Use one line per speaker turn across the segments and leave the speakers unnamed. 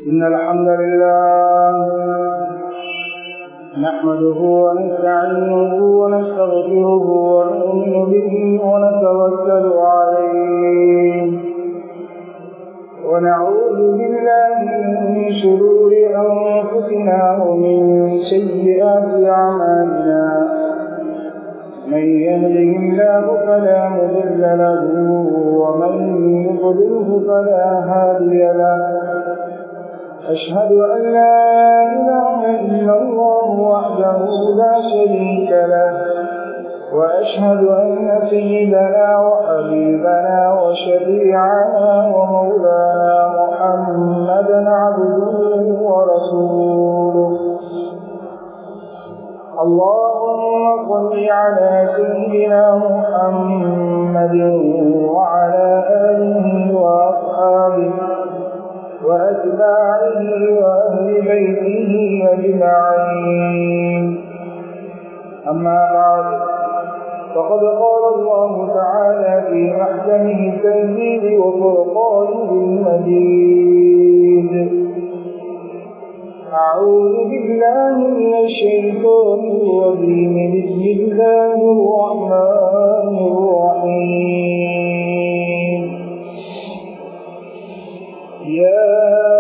إن الحمد لله نحمده ونستعينه ونستغفره ونؤمن به ونتوكل عليه ونعوذ بالله من شرور أنفسنا ومن سيئات أعمالنا من يهده الله فلا مضل له ومن يضلله فلا هادي له أشهد أن لا إله إلا الله وحده لا شريك له وأشهد أن سيدنا وحبيبنا وشفيعنا ومولانا محمدا عبده ورسوله اللهم صل على سيدنا محمد وعلى آله وأصحابه وأتباعه وأهل بيته أجمعين أما بعد فقد قال الله تعالى في محكمه التنزيل وفرقانه المجيد أعوذ بالله من الشيطان الرجيم بسم الله الرحمن الرحيم يا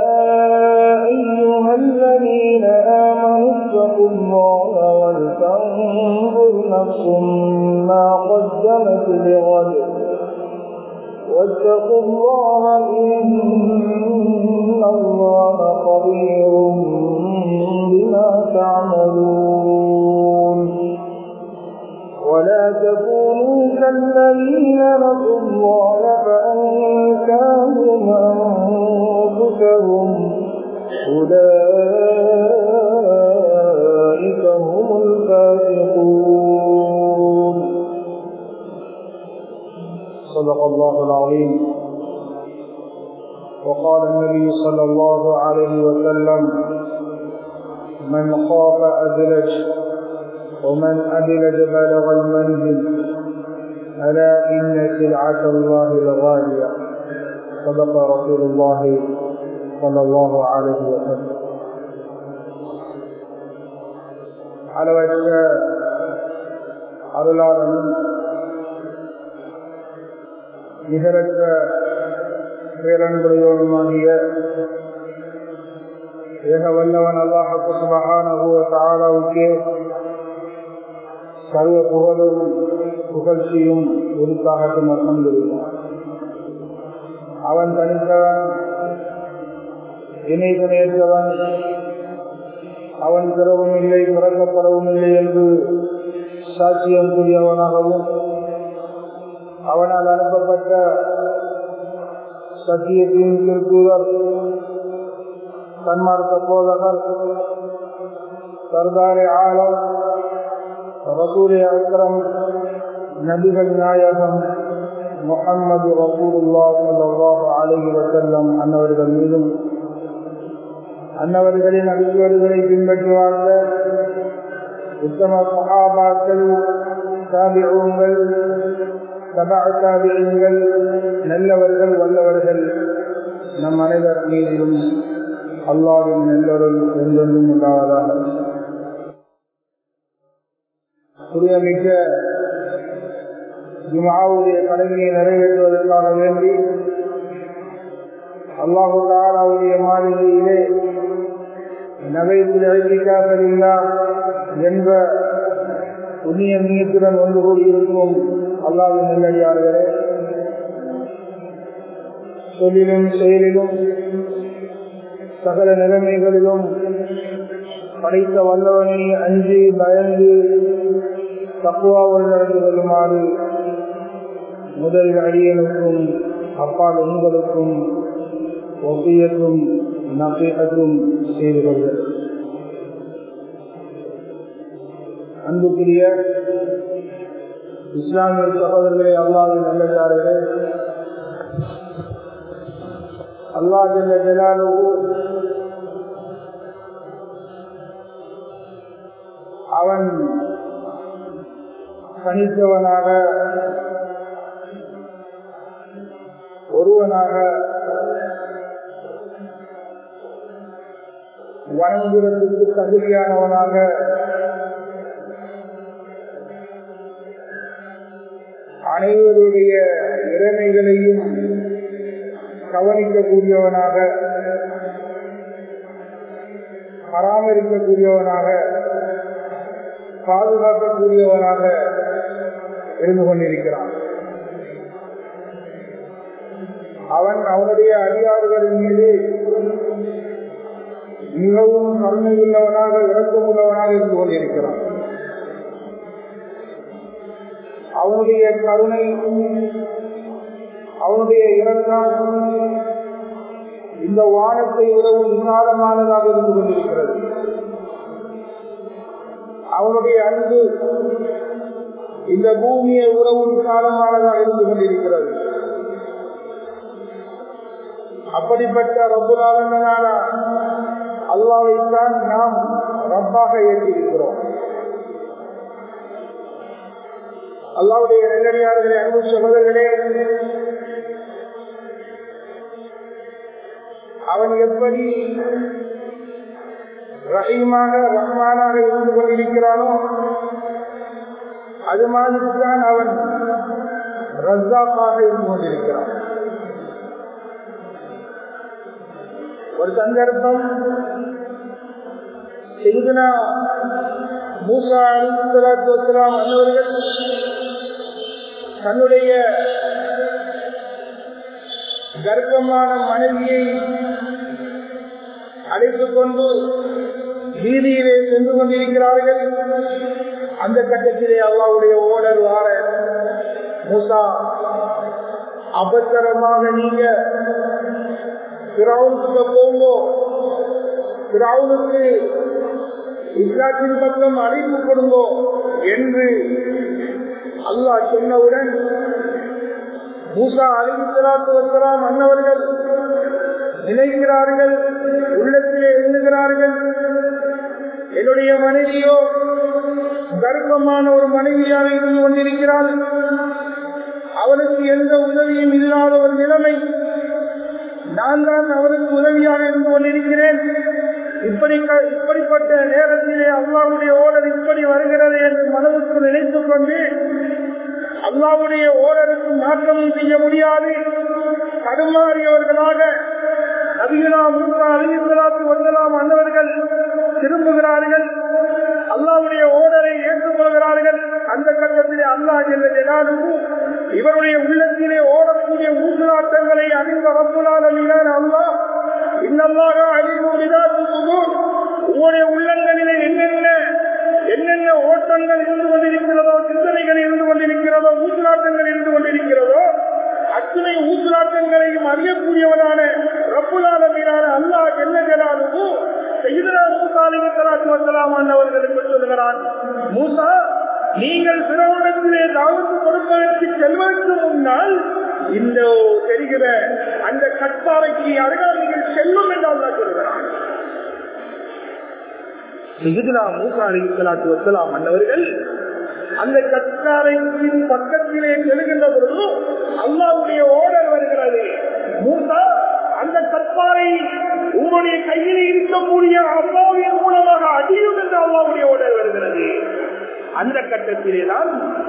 أيها الذين آمنوا اتقوا الله ولتنظر نفس ما قدمت لغد واتقوا الله إن الله خبير بما تعملون ولا تكونوا كالذين نسوا الله فأنساهم أنفسهم أولئك هم الفاسقون صدق الله العظيم وقال النبي صلى الله عليه وسلم من خاف أدلج ومن أدلج بلغ المنزل ألا إن سلعة الله الغالية صدق رسول الله صلى الله عليه وسلم அளவற்ற அருளாளனும் நிகரற்ற பேரன்புடையோனுமாகிய ஏக வல்லவன் அல்லாஹு சுபஹானஹு தாலாவுக்கே சர்வ புகழும் புகழ்ச்சியும் உரித்தாகட்டும் அல்ஹம்துலில்லாஹ் அவன் தனித்தவன் இணை துணையற்றவன் அவன் பிறவும் இல்லை பிறக்கப்படவும் இல்லை என்று சாட்சியம் கூறியவனாகவும் அவனால் அனுப்பப்பட்ட சத்தியத்தின் திருத்தூதர் சன்மார்க்க போதகர் சர்தாரே ஆலம் ரசூலே அக்ரம் நபிகள் நாயகம் முகம்மது ரசூலுல்லா சல்லாஹு அலஹி வசல்லம் அன்னவர்கள் மீதும் அன்னவர்களின் அடிச்சுவர்களை பின்பற்றி வாழ்ந்த உத்தம சகாபாக்கள் சாபிகள் சபாசாபிகள் நல்லவர்கள் வல்லவர்கள் நம் அனைவர் மீதிலும் அல்லாவின் நல்லொருள் என்றென்றும் உண்டாவதாக புரியமிக்க ஜுமாவுடைய கடமையை நிறைவேற்றுவதற்காக வேண்டி அல்லாஹு தாலாவுடைய மாளிகையிலே நகைத்தில் அழைக்காதல்லா என்ற புண்ணிய நீயத்துடன் ஒன்று கூடியிருக்கும் அல்லாவின் நல்லடியார்களே சொல்லிலும் செயலிலும் சகல நிலைமைகளிலும் படைத்த வல்லவனை அஞ்சு பயந்து தப்புவாவோடு நடந்து கொள்ளுமாறு முதல் அடியனுக்கும் அப்பால் உங்களுக்கும் ஒப்பியத்தும் நசீகத்தும் செய்து கொள்வது அன்புக்குரிய இஸ்லாமிய சகோதரர்களே அல்லாவின் நல்லதார்களே அல்லாஹ் ஜலாலு அவன் தனித்தவனாக ஒருவனாக வணங்குவதற்கு தகுதியானவனாக அனைவருடைய இறமைகளையும் கவனிக்கக்கூடியவனாக பராமரிக்கக்கூடியவனாக பாதுகாக்கக்கூடியவனாக இருந்து கொண்டிருக்கிறான் அவன் அவனுடைய அடியாறுகளின் மீது மிகவும் கருணை உள்ளவனாக இறக்கம் உள்ளவனாக இருந்து கொண்டிருக்கிறான் அவனுடைய கருணை அவனுடைய இரக்கம் இந்த வானத்தை விடவும் விசாலமானதாக இருந்து கொண்டிருக்கிறது அவனுடைய அன்பு இந்த பூமியை உறவும் விசாலமானதாக இருந்து கொண்டிருக்கிறது அப்படிப்பட்ட ரப்புலாளனான அல்லாவைத்தான் நாம் ரப்பாக ஏற்றிருக்கிறோம் அல்லாவுடைய நெல்லடியார்களே அன்பு சகோதரர்களே அவன் எப்படி ரஹீமாக ரஹ்மானாக இருந்து கொண்டிருக்கிறானோ அது மாதிரிதான் அவன் ரஸ்தாக்காக இருந்து கொண்டிருக்கிறான் ஒரு சந்தர்ப்பம் செய்தனா மூசா அலிசலாத்து வசலாம் அன்னவர்கள் தன்னுடைய கர்ப்பமான மனைவியை அழைத்துக் கொண்டு வீதியிலே சென்று கொண்டிருக்கிறார்கள் அந்த கட்டத்திலே அல்லாவுடைய ஓடர் வார மூசா அபத்தரமாக நீங்க பிறவுனுக்கு போங்கோ பிறவுனுக்கு இஸ்லாத்தின் பக்கம் அழைப்பு கொடுங்கோ என்று அல்லாஹ் சொன்னவுடன் மூசா அலிசலாத்து வசலாம் அன்னவர்கள் நினைக்கிறார்கள் உள்ளத்திலே எண்ணுகிறார்கள் என்னுடைய மனைவியோ கர்ப்பமான ஒரு மனைவியாக இருந்து கொண்டிருக்கிறாள் அவனுக்கு எந்த உதவியும் இல்லாத ஒரு நிலைமை நான் தான் அவனுக்கு உதவியாக இருந்து கொண்டிருக்கிறேன் இப்படி இப்படிப்பட்ட நேரத்திலே அல்லாவுடைய ஓடர் இப்படி வருகிறது என்று மனதுக்கு நினைத்துக் கொண்டு அல்லாவுடைய ஓடருக்கு மாற்றமும் செய்ய முடியாது தடுமாறியவர்களாக நபிகளா மூசா அலிசலாத்து வந்தலாம் அன்னவர்கள் திரும்புகிறார்கள் அல்லாவுடைய ஓடரை ஏற்றுக்கொள்கிறார்கள் அந்த கட்டத்திலே அல்லாஹ் எல்லாரும் இவருடைய உள்ளத்திலே ஓடக்கூடிய ஊசலாட்டங்களை அறிந்த ரப்புலாளர் அல்லாஹ் இன்னல்லாக அழிவுதான் உங்களுடைய உள்ளங்களிலே என்னென்ன என்னென்ன ஓட்டங்கள் இருந்து கொண்டிருக்கிறதோ சிந்தனைகள் இருந்து கொண்டிருக்கிறதோ ஊசலாட்டங்கள் இருந்து கொண்டிருக்கிறதோ அத்தனை ஊசலாட்டங்களையும் அறியக்கூடியவனான ரப்புலாளமீனான அல்லாஹ் என்ன ஜனாலுக்கு அவர்களுக்கு சொல்லுகிறான் மூசா நீங்கள் சிறவனத்திலே தாவத்து கொடுப்பதற்கு செல்வதற்கு முன்னால் இந்த தெரிகிற அந்த கட்பாறைக்கு அருகால் நீங்கள் செல்லும் என்று அல்லா சொல்கிறான் மன்னவர்கள் அந்த கற்காரையின் பக்கத்திலே செல்கின்ற பொழுது அல்லாவுடைய ஓடர் வருகிறது மூசா அந்த கற்பாறை உங்களுடைய கையில் இருக்கக்கூடிய அல்லாவின் மூலமாக அடியும் என்று அல்லாவுடைய ஓடர் வருகிறது அந்த கட்டத்திலே தான்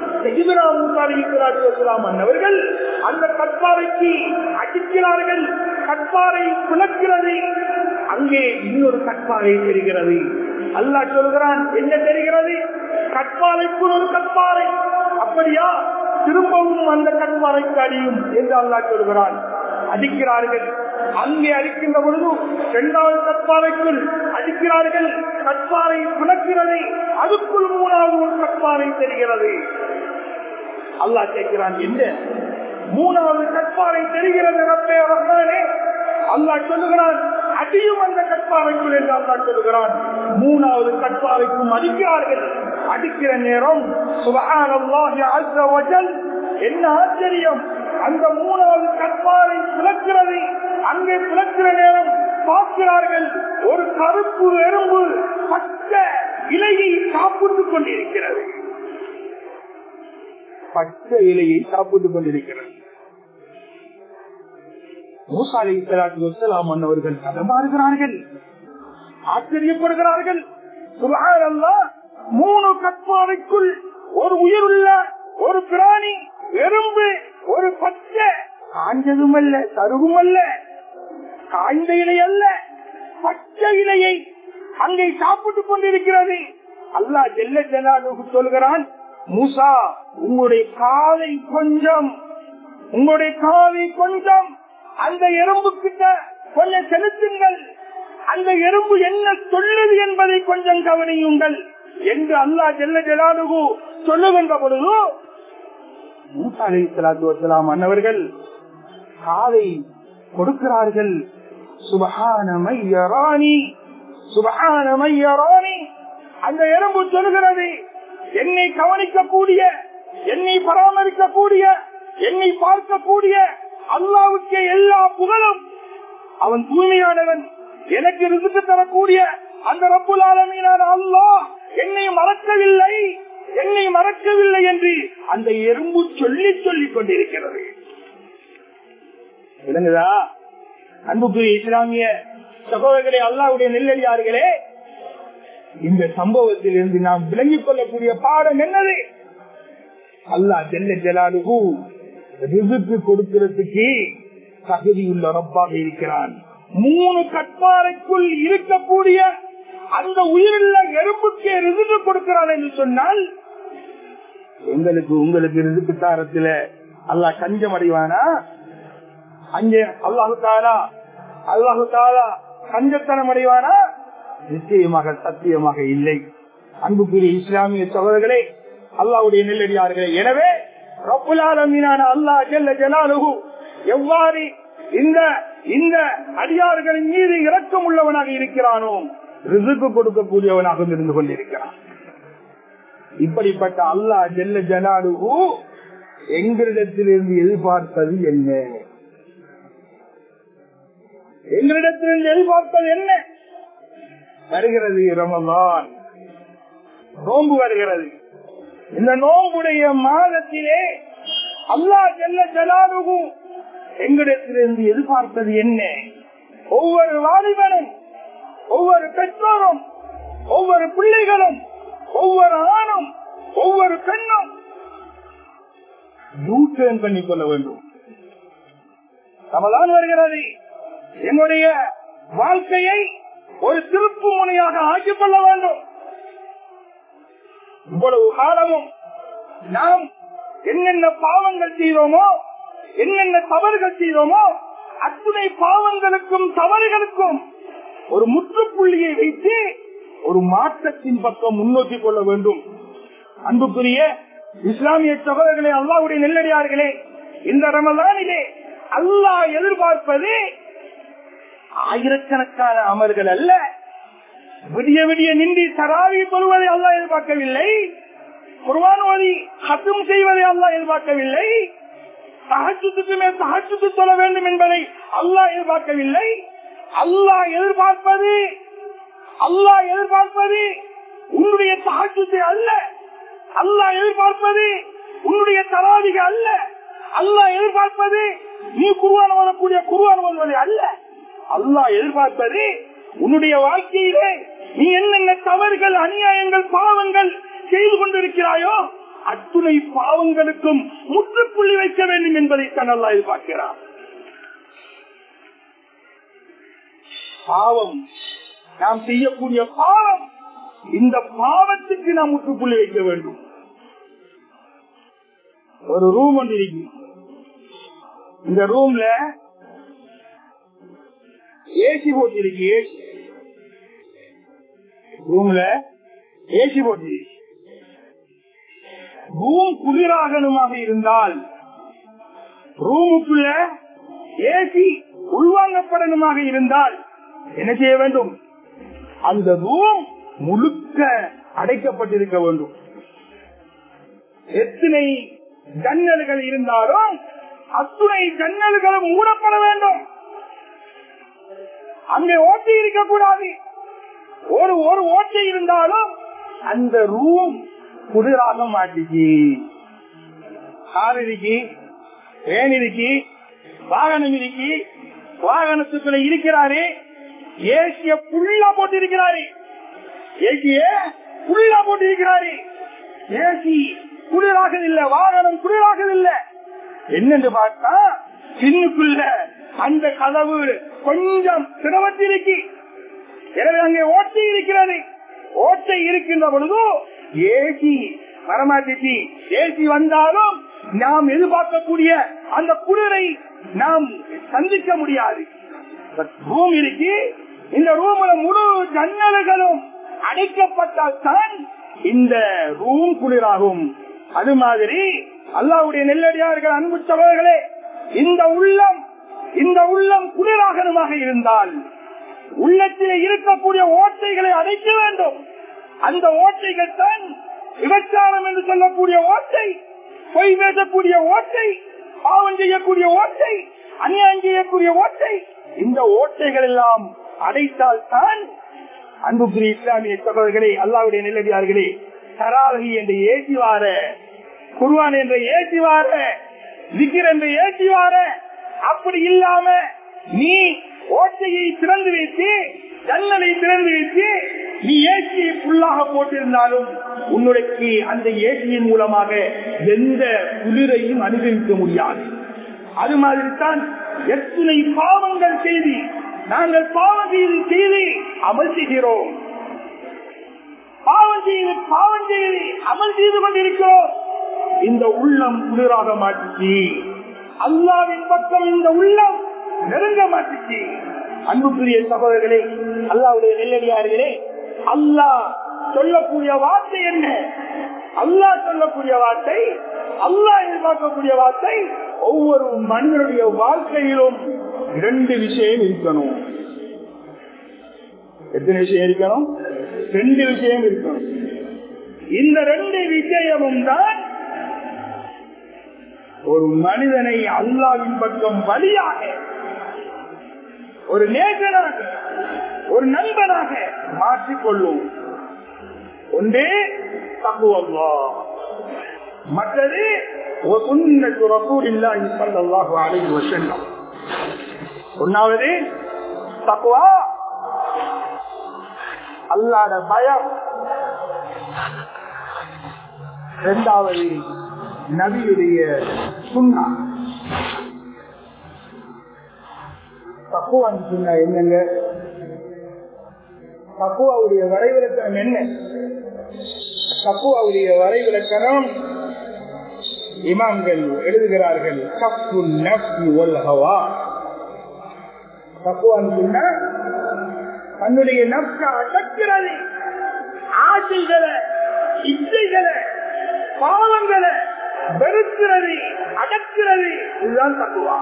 மன்னவர்கள் அந்த கற்பாறைக்கு அடிக்கிறார்கள் கற்பாறை பிளக்கிறது அங்கே இன்னொரு கற்பாறை தெரிகிறது அல்லாஹ் சொல்கிறான் என்ன தெரிகிறது கற்பாறைக்குள் ஒரு கற்பாறை அப்படியா திரும்பவும் அந்த கற்பாறைக்கு அடியும் என்று அல்லாஹ் சொல்கிறான் அடிக்கிறார்கள் அங்கே அடிக்கின்ற பொழுது இரண்டாவது கற்பாறைக்குள் அடிக்கிறார்கள் கற்பாறை பிளக்கிறது அதுக்குள் மூணாவது ஒரு கற்பாறை தெரிகிறது அல்லாஹ் கேட்கிறான் என்ன மூணாவது கற்பாறை தெரிகிறது ரப்பே ரஹ்மானே அல்லாஹ் சொல்லுகிறான் அடியும் அந்த கற்பாறைக்குள் என்று அல்லாஹ் சொல்லுகிறான் மூணாவது கற்பாறைக்கும் அடிக்கிறார்கள் அடிக்கிற நேரம் சுபஹானல்லாஹி அஸ்ஸ வஜல் என்ன ஆச்சரியம் அந்த மூணாவது கற்பாறை பிளக்கிறது அங்கே பிளக்கிற நேரம் பார்க்கிறார்கள் ஒரு கருப்பு எறும்பு பச்சை இலையை சாப்பிட்டுக் கொண்டிருக்கிறது பச்சை இலையை சாப்பிட்டுக் கொண்டிருக்கிறது மூசாலை அவர்கள் தடமாறுகிறார்கள் ஆச்சரியப்படுகிறார்கள் சுபஹானல்லாஹ் மூணு கற்பாவைக்குள் ஒரு உயிருள்ள ஒரு பிராணி எறும்பு ஒரு பச்சை காஞ்சதும் அல்ல கருவும் அல்ல காய்ந்த இலை அல்ல பச்சை இலையை அங்கே சாப்பிட்டுக் கொண்டிருக்கிறது அல்லாஹ் ஜெல்ல ஜலாலுக்கு சொல்கிறான் மூசா உங்களுடைய காதை கொஞ்சம் உங்களுடைய காதை கொஞ்சம் அந்த எறும்பு கிட்ட கொஞ்சம் செலுத்துங்கள் அந்த எறும்பு என்ன சொல்லுது என்பதை கொஞ்சம் கவனியுங்கள் என்று அல்லாஹ் ஜெல்ல ஜலாலுகு சொல்லுகின்ற பொழுது மூசா அலி சலாத்து வசலாம் அன்னவர்கள் காதை கொடுக்கிறார்கள் சுபஹானமையராணி சுபஹானமையராணி அந்த எறும்பு சொல்கிறது என்னை கவனிக்கக்கூடிய என்னை பராமரிக்கக்கூடிய என்னை பார்க்கக்கூடிய அல்லாவுக்கே எல்லா புகழும் அவன் தூய்மையானவன் எனக்கு ரிசுக்கு தரக்கூடிய அந்த ரப்புல் ஆலமீனான அல்லாஹ் என்னை மறக்கவில்லை என்னை மறக்கவில்லை என்று அந்த எறும்பு சொல்லி சொல்லிக் கொண்டிருக்கிறது விளங்குதா அன்புக்குரிய இஸ்லாமிய சகோதரர்களே அல்லாவுடைய நெல்லடியார்களே இந்த சம்பவத்தில் இருந்து நாம் விளங்கிக் கொள்ளக்கூடிய பாடம் என்னது அல்லாஹ் ஜெல்ல ஜலாலுகு ரிசுக்கு கொடுக்கிறதுக்கு தகுதியுள்ள ரப்பாக இருக்கிறான் மூணு கட்பாறைக்குள் இருக்கக்கூடிய அந்த உயிருள்ள எறும்புக்கு ரிசுக்கு கொடுக்கிறான் என்று சொன்னால் எங்களுக்கு உங்களுக்கு ரிசுக்கு தாரத்துல அல்லாஹ் கஞ்சம் அடைவானா அங்கே அல்லாஹு தாலா அல்லாஹு தாலா கஞ்சத்தனம் அடைவானா நிச்சயமாக சத்தியமாக இல்லை அன்புக்குரிய இஸ்லாமிய சகோதரர்களே அல்லாவுடைய நெல்லடியார்களே எனவே ரப்புலாலமீனான அல்லாஹ் ஜெல்ல ஜலாலுகு எவ்வாறு இந்த இந்த அடியார்களின் மீது இரக்கம் உள்ளவனாக இருக்கிறானோ ரிசுக்கு கொடுக்கக்கூடியவனாக இருந்து கொண்டிருக்கிறான் இப்படிப்பட்ட அல்லாஹ் ஜெல்ல ஜலாலுகு எங்களிடத்திலிருந்து எதிர்பார்ப்பது என்ன எங்களிடத்திலிருந்து எதிர்பார்ப்பது என்ன வருகிறது ரமலான் நோன்பு வருகிறது இந்த நோம்புடைய மாதத்திலே அல்லாஹ் ஜெல்ல ஜலாலுகு எங்களிடத்திலிருந்து எதிர்பார்ப்பது என்ன ஒவ்வொரு வாலிபனும் ஒவ்வொரு பெற்றோரும் ஒவ்வொரு பிள்ளைகளும் ஒவ்வொரு ஆணும் ஒவ்வொரு பெண்ணும் யூட்டர்ன் பண்ணிக் கொள்ள வேண்டும் ரமலான் வருகிறது என்னுடைய வாழ்க்கையை ஒரு திருப்பு முனையாக ஆக்கிக் கொள்ள வேண்டும் இவ்வளவு காலமும் நாம் என்னென்ன பாவங்கள் செய்தோமோ என்னென்ன தவறுகள் செய்தோமோ அத்துணை பாவங்களுக்கும் தவறுகளுக்கும் ஒரு முற்றுப்புள்ளியை வைத்து ஒரு மாற்றத்தின் பக்கம் முன்னோக்கி கொள்ள வேண்டும் அன்புக்குரிய இஸ்லாமிய சகோதரர்களே அல்லாவுடைய நெல்லடியார்களே இந்த ரமலானிலே அல்லாஹ் எதிர்பார்ப்பது ஆயிரக்கணக்கான அமர்கள் அல்ல விடிய விடிய நின்றி தராவி சொல்வதை அல்லா எதிர்பார்க்கவில்லை குர்வான் ஓதி ஹத்தும் செய்வதை அல்லா எதிர்பார்க்கவில்லை தகச்சுக்கு மேல் தகச்சுக்கு சொல்ல வேண்டும் என்பதை அல்லாஹ் எதிர்பார்க்கவில்லை அல்லாஹ் எதிர்பார்ப்பது அல்லாஹ் எதிர்பார்ப்பது உன்னுடைய தகச்சத்தை அல்ல அல்லாஹ் எதிர்பார்ப்பது உன்னுடைய தராவிக அல்ல அல்லாஹ் எதிர்பார்ப்பது நீ குருவான் வரக்கூடிய குருவான் வருவதை அல்ல அல்லாஹ் எதிர்பார்ப்பது உன்னுடைய வாழ்க்கையிலே நீ என்னென்ன தவறுகள் அநியாயங்கள் பாவங்கள் செய்து கொண்டிருக்கிறாயோ அத்துணை பாவங்களுக்கும் முற்றுப்புள்ளி வைக்க வேண்டும் என்பதை தான் அல்லா எதிர்பார்க்கிறார் பாவம் நாம் செய்யக்கூடிய பாவம் இந்த பாவத்துக்கு நாம் முற்றுப்புள்ளி வைக்க வேண்டும் ஒரு ரூம் ஒன்று இருக்கு இந்த ரூம்ல ஏசி போட்டு இருக்கு ஏசி ரூம்ல ஏசி போட்டு இருக்கு ரூம் குளிராகணுமாக இருந்தால் ரூமுக்குள்ள ஏசி உள்வாங்கப்படணுமாக இருந்தால் என்ன செய்ய வேண்டும் அந்த ரூம் முழுக்க அடைக்கப்பட்டிருக்க வேண்டும் எத்தனை ஜன்னல்கள் இருந்தாலும் அத்துணை ஜன்னல்களும் மூடப்பட வேண்டும் அங்கே ஓட்டை இருக்கக்கூடாது ஒரு ஒரு ஓட்டை இருந்தாலும் அந்த ரூம் குளிராக மாட்டிச்சு கார் இருக்கு வேன் இருக்கு வாகனம் இருக்கு வாகனத்துக்குள்ள இருக்கிறாரு ஏசிய புல்லா போட்டிருக்கிறாரு ஏசிய புல்லா போட்டிருக்கிறாரு ஏசி குளிராக இல்ல வாகனம் குளிராக இல்ல என்னென்று பார்த்தா சின்னுக்குள்ள அந்த கதவு கொஞ்சம் திரவத்திருக்கு எனவே அங்கே ஓட்டை இருக்கிறது ஓட்டை இருக்கின்ற பொழுது ஏசி வரமாட்டிச்சு ஏசி வந்தாலும் நாம் எதிர்பார்க்கக்கூடிய அந்த குளிரை நாம் சந்திக்க முடியாது ரூம் இருக்கு இந்த ரூம்ல முழு ஜன்னல்களும் அடைக்கப்பட்டால் தான் இந்த ரூம் குளிராகும் அது மாதிரி அல்லாவுடைய நெல்லடியார்கள் அன்பு சகோதரர்களே இந்த உள்ளம் இந்த உள்ளம் குளிராகனமாக இருந்தால் உள்ளத்திலே இருக்கக்கூடிய ஓட்டைகளை அடைக்க வேண்டும் அந்த ஓட்டைகள் தான் விபச்சாரம் என்று சொல்லக்கூடிய ஓட்டை பொய் பேசக்கூடிய ஓட்டை பாவம் செய்யக்கூடிய ஓட்டை அநியாயம் செய்யக்கூடிய ஓட்டை இந்த ஓட்டைகள் எல்லாம் அடைத்தால் தான் அன்புக்குரிய இஸ்லாமிய சகோதரர்களே அல்லாவுடைய நிலவியார்களே தராகி என்ற ஏசி வார குருவான் என்ற ஏசி வார விக்கிர் என்ற ஏசி வார அப்படி இல்லாம நீ ஓட்டையை திறந்து வைத்து ஜன்னலை திறந்து வைத்து நீ ஏசியை புல்லாக போட்டிருந்தாலும் உன்னுடைய அந்த ஏசியின் மூலமாக எந்த குளிரையும் அனுபவிக்க முடியாது அது மாதிரி தான் எத்தனை பாவங்கள் செய்து நாங்கள் பாவம் செய்து செய்து அமல் செய்கிறோம் பாவம் செய்து பாவம் செய்து அமல் செய்து கொண்டிருக்கிறோம் இந்த உள்ளம் குளிராக மாட்டுச்சு அல்லாவின் பக்கம் இந்த உள்ளம் நெருங்க மாட்டுச்சு அன்புக்குரிய சகோதரர்களே அல்லாவுடைய நெல்லடியார்களே அல்லாஹ் சொல்லக்கூடிய வார்த்தை என்ன அல்லாஹ் சொல்லக்கூடிய வார்த்தை அல்லாஹ் எதிர்பார்க்கக்கூடிய வார்த்தை ஒவ்வொரு மனிதனுடைய வாழ்க்கையிலும் இரண்டு விஷயம் இருக்கணும் எத்தனை விஷயம் இருக்கணும் ரெண்டு விஷயம் இருக்கணும் இந்த ரெண்டு விஷயமும் தான் ஒரு மனிதனை அல்லாவின் பக்கம் வழியாக ஒரு நேசனாக ஒரு நண்பனாக மாற்றிக்கொள்ளும் ஒன்றே தகுவல்லா மற்றது ஒன்னாவது தக்குவா அல்லாத பயம் இரண்டாவது நபியுடைய சுண்ணா தக்குவான்னு சொன்னா என்னங்க தக்குவாவுடைய வரைவிலக்கணம் என்ன தக்குவாவுடைய வரைவிலக்கணம் இமாம்கள் எழுதுகிறார்கள் கப்பு நஃபி ஒல் ஹவா தக்குவான்னு சொன்னா தன்னுடைய நப்க அடக்கிறது ஆசைகளை இச்சைகளை பாவங்களை வெறுக்கிறது அடக்கிறது இதுதான் தக்குவா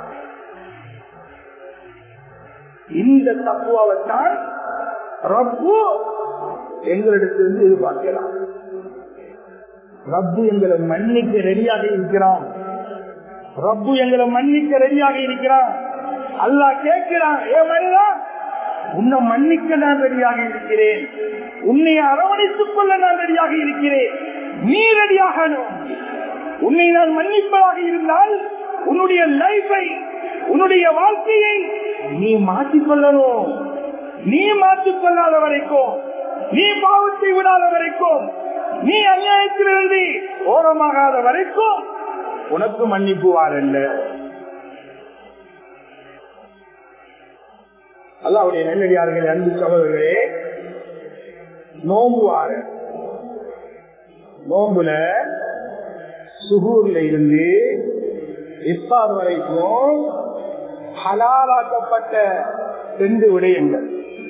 இந்த தக்குவாவைத்தான் ரப்பு எங்களிடத்திலிருந்து எதிர்பார்க்கலாம் ரப்பு எங்களை மன்னிக்க ரெடியாக இருக்கிறான் ரப்பு எங்களை மன்னிக்க ரெடியாக இருக்கிறான் அல்லாஹ் கேட்கிறான் ஏ மனிதா உன்னை மன்னிக்க நான் ரெடியாக இருக்கிறேன் உன்னை அரவணைத்துக் கொள்ள நான் ரெடியாக இருக்கிறேன் நீ ரெடியாகணும் உன்னை நான் மன்னிப்பதாக இருந்தால் உன்னுடைய லைஃபை உன்னுடைய வாழ்க்கையை நீ மாற்றிக்கொள்ளணும் நீ மாற்றிக்கொள்ளாத வரைக்கும் நீ பாவத்தை விடாத வரைக்கும் நீ அநியாயத்திலிருந்து ஓரமாகாத வரைக்கும் உனக்கு மன்னிப்புவார் அல்ல அல்லாவுடைய நெல்லடியார்கள் அன்பு சகோதரர்களே நோம்புவார நோம்புல சுகூர்ல இருந்து இஃப்தார் வரைக்கும் ஹலாலாக்கப்பட்ட ரெண்டு விடயங்கள்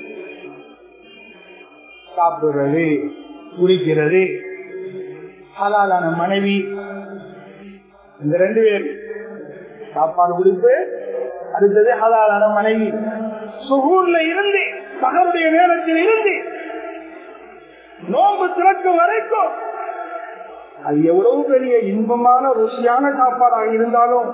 சாப்பிடுறது குடிக்கிறது ஹலாலான மனைவி இந்த ரெண்டு பேர் சாப்பாடு குடிப்பு அடுத்தது ஹலாலான மனைவி சுகூர்ல இருந்து பகருடைய நேரத்தில் இருந்து நோம்பு திறக்கும் வரைக்கும் அது எவ்வளவு பெரிய இன்பமான ருசியான சாப்பாடாக இருந்தாலும்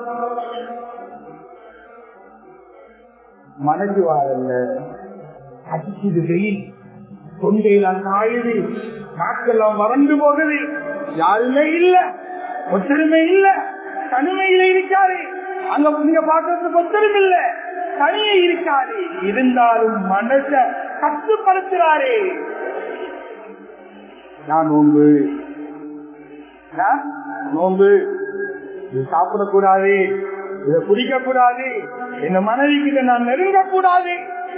மனசு வாழல்ல அடிக்குது வெயில் தொண்டையெல்லாம் காயுது நாக்கெல்லாம் வறண்டு போகுது யாருமே இல்ல ஒத்தருமை இல்ல தனிமையில இருக்காரு அங்க நீங்க பாக்குறதுக்கு ஒத்தரும் இல்ல தனியே இருக்காது இருந்தாலும் மனச கட்டுப்படுத்துறாரே நான் நோன்பு நான் நோன்பு இது சாப்பிடக்கூடாது இதை குடிக்க கூடாது என் மனைவி கிட்ட நான் நெருங்க கூடாது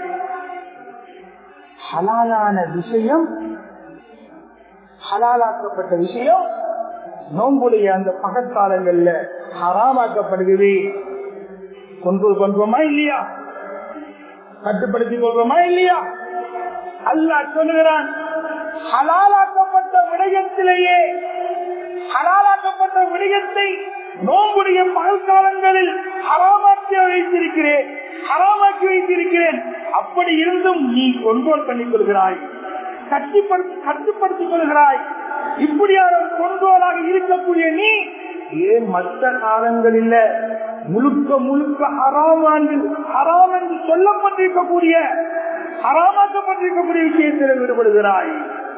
ஹலாலான விஷயம் ஹலாலாக்கப்பட்ட விஷயம் நோன்புடைய அந்த பகற்காலங்கள்ல ஹராமாக்கப்படுகிறது கொண்ட்ரோல் பண்றோமா இல்லையா கட்டுப்படுத்திக் கொள்றோமா இல்லையா அல்லாஹ் சொல்லுகிறான் ஹலாலாக்கப்பட்ட விடயத்திலேயே ஹலாலாக்கப்பட்ட விடயத்தை நோம்புடைய பகற்காலங்களில் ஹராமாக்கி வைத்திருக்கிறேன் ஹராமாக்கி வைத்திருக்கிறேன் அப்படி இருந்தும் நீ கொண்டோல் பண்ணிக் கொள்கிறாய் கட்டுப்படுத்தி கட்டுப்படுத்திக் கொள்கிறாய் இப்படியான கொண்டோலாக இருக்கக்கூடிய நீ ஏன் மற்ற காலங்களில் முழுக்க முழுக்க ஹராம் என்று ஹராம் என்று சொல்லப்பட்டிருக்கக்கூடிய ஹராமாக்கப்பட்டிருக்கக்கூடிய விஷயத்தில் ஈடுபடுகிறாய்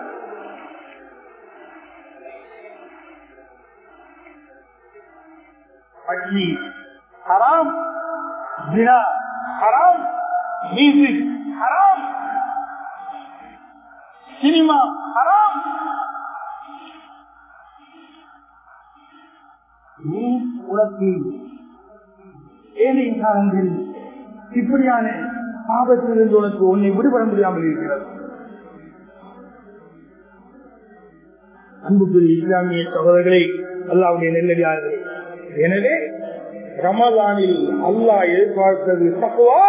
பள்ளி ஹராம் தினா ஹராம் மியூசிக் ஹராம் சினிமா ஹராம் நீ உனக்கு ஏழை காலங்கள் இப்படியான ஆபத்திலிருந்து உனக்கு உன்னை விடுபட முடியாமல் இருக்கிறது அன்புக்குரிய இஸ்லாமிய சகோதரர்களை அல்லாவுடைய நெல்லடியார்கள் எனவே ரமலானில் அல்லாஹ் எதிர்பார்த்தது தக்குவா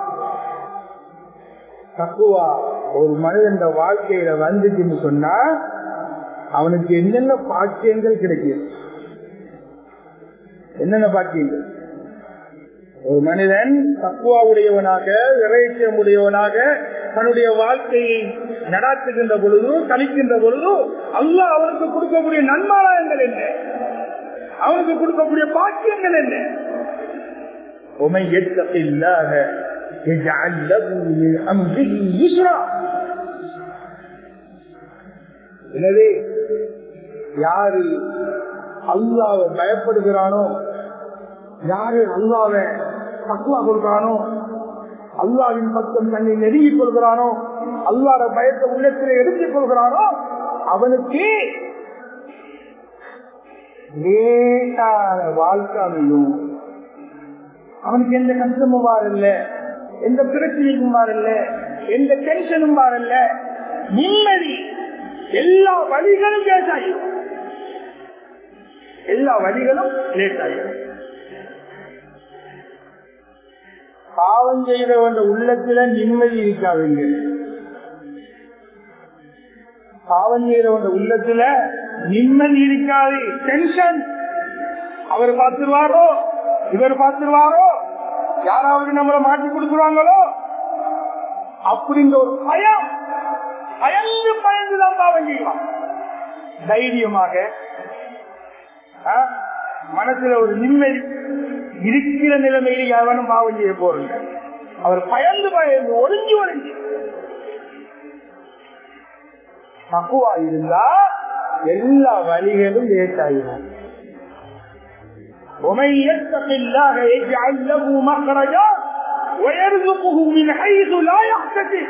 தக்குவா ஒரு மனிதன் வாழ்க்கையில வந்துச்சுன்னு சொன்னா அவனுக்கு என்னென்ன பாக்கியங்கள் கிடைக்கும் என்னென்ன பாக்கியங்கள் ஒரு மனிதன் தக்குவா உடையவனாக இறைச்சம் உடையவனாக தன்னுடைய வாழ்க்கையை நடாத்துகின்ற பொழுது கணிக்கின்ற பொழுது அல்லாஹ் அவனுக்கு கொடுக்கக்கூடிய நன்மாராயங்கள் என்ன அவனுக்கு கொடுக்கக்கூடிய பாக்கியங்கள் என்ன உமை எத்தப்பில்லாக எனவே யாரு அல்லாவை பயப்படுகிறானோ யாரு அல்லாவ தக்குவா கொடுக்கிறானோ அல்லாவின் பக்கம் தன்னை நெருங்கிக் கொள்கிறானோ அல்லாத பயத்தை உள்ளத்தில் எடுத்துக் கொள்கிறானோ அவனுக்கு லேட்டான வாழ்க்கை அமையும் அவனுக்கு எந்த கஷ்டமும் வாரல்ல எந்த பிரச்சனையும் வாரல்ல எந்த டென்ஷனும் வாரல்ல நிம்மதி எல்லா வழிகளும் லேட் ஆகிடும் எல்லா வழிகளும் லேட் ஆகிடும் பாவம் செய்கிறவன் உள்ளத்துல நிம்மதி இருக்காதுங்க பாவம் செய்கிறவன் உள்ளத்துல நிம்மதி இருக்காது டென்ஷன் அவர் பார்த்துருவாரோ இவர் பார்த்துருவாரோ யாராவது நம்மளை மாற்றி கொடுக்குறாங்களோ அப்படின்ற ஒரு பயம் பயந்து பயந்துதான் பாவம் செய்வான் தைரியமாக மனசுல ஒரு நிம்மதி இருக்கிற நிலைமையில எவனும் பாவம் செய்ய போறீங்க அவர் பயந்து பயந்து ஒளிஞ்சு ஒளிஞ்சு தக்குவா இருந்தா எல்லா வழிகளும் லேட் ஆகிடும் ومن يتق الله يجعل له مخرجا ويرزقه من حيث لا يحتسب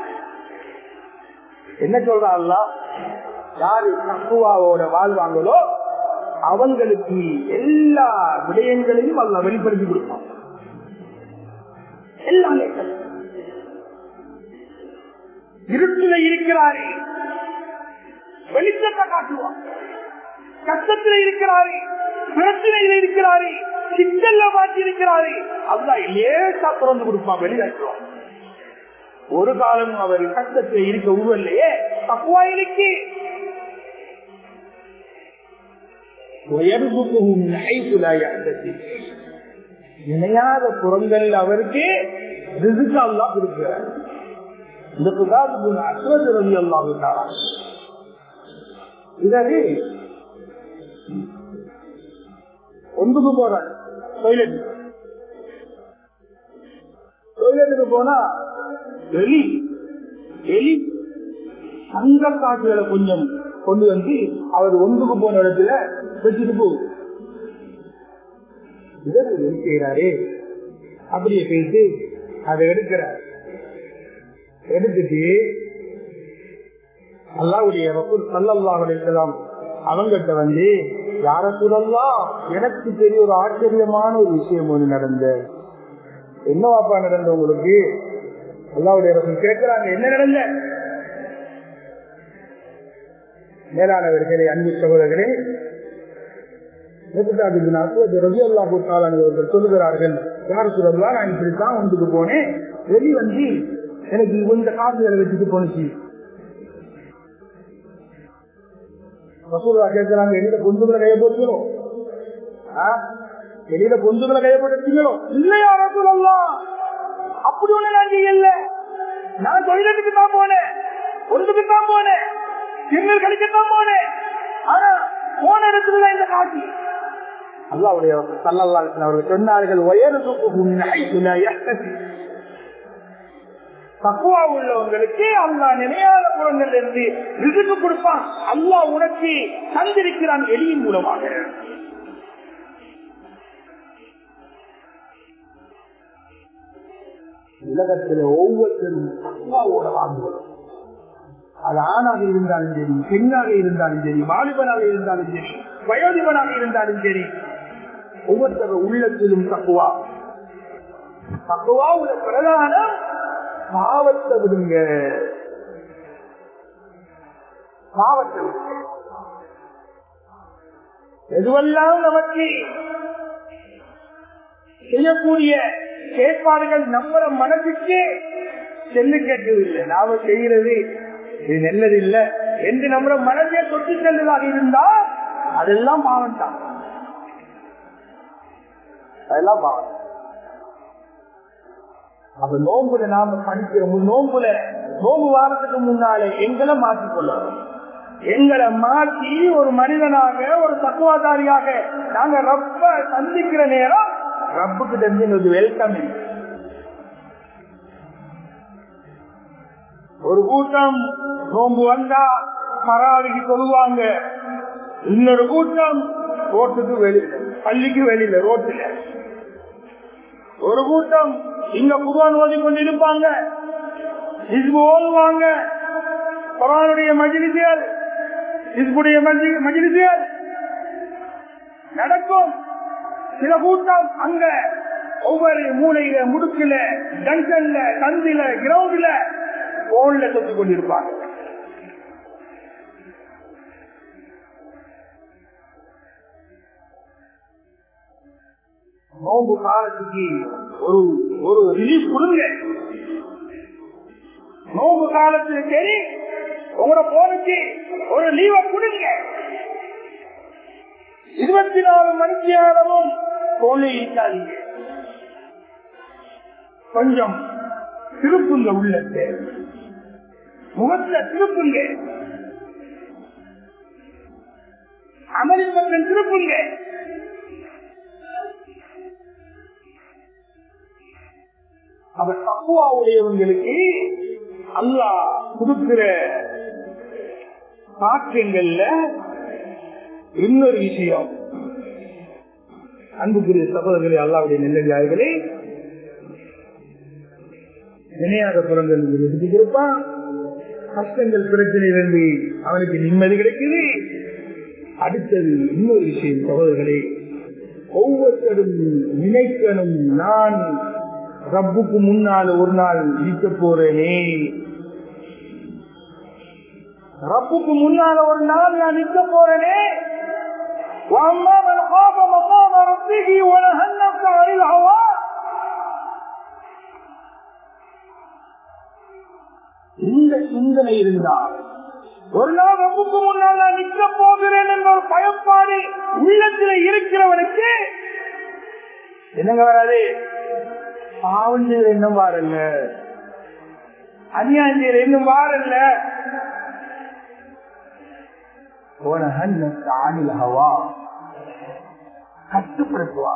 என்ன சொல்றா அல்லா யாரு தக்குவாவோட வாழ்வாங்களோ அவங்களுக்கு எல்லா விடயங்களையும் அல்ல வெளிப்படுத்தி கொடுப்பான் எல்லாம் இருட்டில இருக்கிறாரே வெளிச்சத்தை காட்டுவான் கஷ்டத்தில் இருக்கிறாரே பிரச்சனையில் இருக்கிறாரே சிக்கல்ல மாற்றி இருக்கிறாரே அல்லா லேசா திறந்து கொடுப்பான் வெளியாக்குவான் ஒரு காலம் அவர் கஷ்டத்தில் இருக்க உருவல்லையே தக்குவா இருக்கு இணையாத புறங்கள் அவருக்கு அல்லா கொடுக்கிறார் இந்த புகாது அஸ்வத் ரவி அல்லாவுக்காரா இதற்கு ஒன்றுக்கு போறாரு டொய்லெட் டொய்லெட்டுக்கு போனா எலி எலி தங்க காட்டுகளை கொஞ்சம் கொண்டு வந்து அவர் ஒன்றுக்கு போன இடத்துல வச்சுட்டு போகுது இவர் செய்யறாரு அப்படியே பேசி அதை எடுக்கிறார் எடுத்துட்டு அல்லாவுடைய சல்லல்லாஹுலாம் அவங்கிட்ட வந்து யார சொல்லலாம் எனக்கு தெரிய ஒரு ஆச்சரியமான ஒரு விஷயம் ஒண்ணு நடந்த என்ன வாப்பா நடந்த உங்களுக்கு அல்லாவுடைய ரசம் கேட்கிறாங்க என்ன நடந்த மேலானவர்களே அன்பு சகோதரர்களே சொல்லுகிறார்கள் யார் சொல்லலாம் நான் இப்படித்தான் வந்துட்டு போனேன் வெளி வந்து எனக்கு இந்த காசுகளை வச்சுட்டு போனுச்சு ரசூல்லா கேட்கிறாங்க வெளியில பொந்துகளை கைய போட்டுக்கணும் வெளியில பொந்துகளை கைய போட்டுக்கணும் இல்லையா ரசூல்லா அப்படி ஒண்ணு நான் செய்யல நான் தொழிலுக்கு தான் போனேன் பொருளுக்கு தான் போனேன் சின்னல் கழிக்கத்தான் போனேன் ஆனா போன இடத்துல இந்த காட்சி அல்லாவுடைய அவர்கள் சொன்னார்கள் உயர் தக்குவா உள்ளவங்களுக்கு அல்லா நினையாத புறங்கள் இருந்து ரிசுக்கு கொடுப்பான் அல்லா உனக்கு தந்திருக்கிறான் எளியின் மூலமாக உலகத்தில் ஒவ்வொருத்தரும் தக்குவாவோட வாங்குவது அது ஆணாக இருந்தாலும் சரி பெண்ணாக இருந்தாலும் சரி வாலிபனாக இருந்தாலும் சரி வயோதிபனாக இருந்தாலும் சரி ஒவ்வொருத்தர் உள்ளத்திலும் தக்குவா தக்குவா உள்ள பிரதானம் பாவத்தை விடுங்க பாவத்தை விடுங்க எதுவெல்லாம் நமக்கு செய்யக்கூடிய செயற்பாடுகள் நம்மள மனசுக்கு செல்லு கேட்கவில்லை நாம செய்கிறது இது நல்லது இல்ல என்று நம்மள மனசே தொட்டு செல்வதாக இருந்தா அதெல்லாம் பாவம் தான் அதெல்லாம் பாவம் அப்ப நோம்புல நாம படிக்கிற நோம்புல நோம்பு வாரத்துக்கு முன்னாலே எங்களை மாற்றிக்கொள்ளணும் எங்களை மாற்றி ஒரு மனிதனாக ஒரு தத்துவாதாரியாக நாங்க ரப்ப சந்திக்கிற நேரம் ரப்புக்கு தெரிஞ்சு வெல்கம் ஒரு கூட்டம் நோம்பு வந்தா பராவிக்கு சொல்லுவாங்க இன்னொரு கூட்டம் ரோட்டுக்கு வெளியில பள்ளிக்கு வெளியில ரோட்டுல ஒரு கூட்டம் இங்க குர்வான் ஓதி கொண்டிருப்பாங்க இது ஓதுவாங்க குரானுடைய மஜிலிசியல் இதுடைய மஜிலிசியல் நடக்கும் சில கூட்டம் அங்க ஒவ்வொரு மூலையில முடுக்குல ஜங்ஷன்ல தந்தில கிரவுண்ட்ல போன்ல தொட்டு கொண்டிருப்பாங்க நோம்பு காலத்துக்கு ஒரு ஒரு ரிலீஃப் கொடுங்க நோம்பு காலத்துல சரி உங்களோட போனுக்கு ஒரு லீவை கொடுங்க இருபத்தி நாலு மணிக்கு நேரமும் போன்ல இருக்காதீங்க கொஞ்சம் திருப்புங்க உள்ளத்தை முகத்துல திருப்புங்க அமலின் பக்கம் திருப்புங்க அவர் தப்புவா உடையவங்களுக்கு அல்லா கொடுக்கிற சாட்சியங்கள்ல இன்னொரு விஷயம் அன்புக்குரிய சகோதரர்களே அல்லாவுடைய நெல்லடியார்களே நினையாத புறங்கள் எடுத்து கொடுப்பான் கஷ்டங்கள் பிரச்சனையிலிருந்து அவனுக்கு நிம்மதி கிடைக்குது அடுத்தது இன்னொரு விஷயம் சகோதரர்களே ஒவ்வொருத்தரும் நினைக்கணும் நான் ரப்புக்கு முன்னால் ஒரு நாள் நிற்க போறேனே ரப்புக்கு முன்னால ஒரு நாள் நான் நிற்க போறேனே وأما من خاف مقام ربه ونهى النفس عن الهوى இந்த சிந்தனை இருந்தால் ஒரு நாள் ரப்புக்கு முன்னால் நான் நிற்க போகிறேன் என்ற ஒரு பயப்பாடு உள்ளத்தில் இருக்கிறவனுக்கு என்னங்க வராது பாவம் செய்யற இன்னும் வாரல்ல அநியாயம் செய்யற இன்னும் வாரல்ல ஹவா கட்டுப்படுத்துவா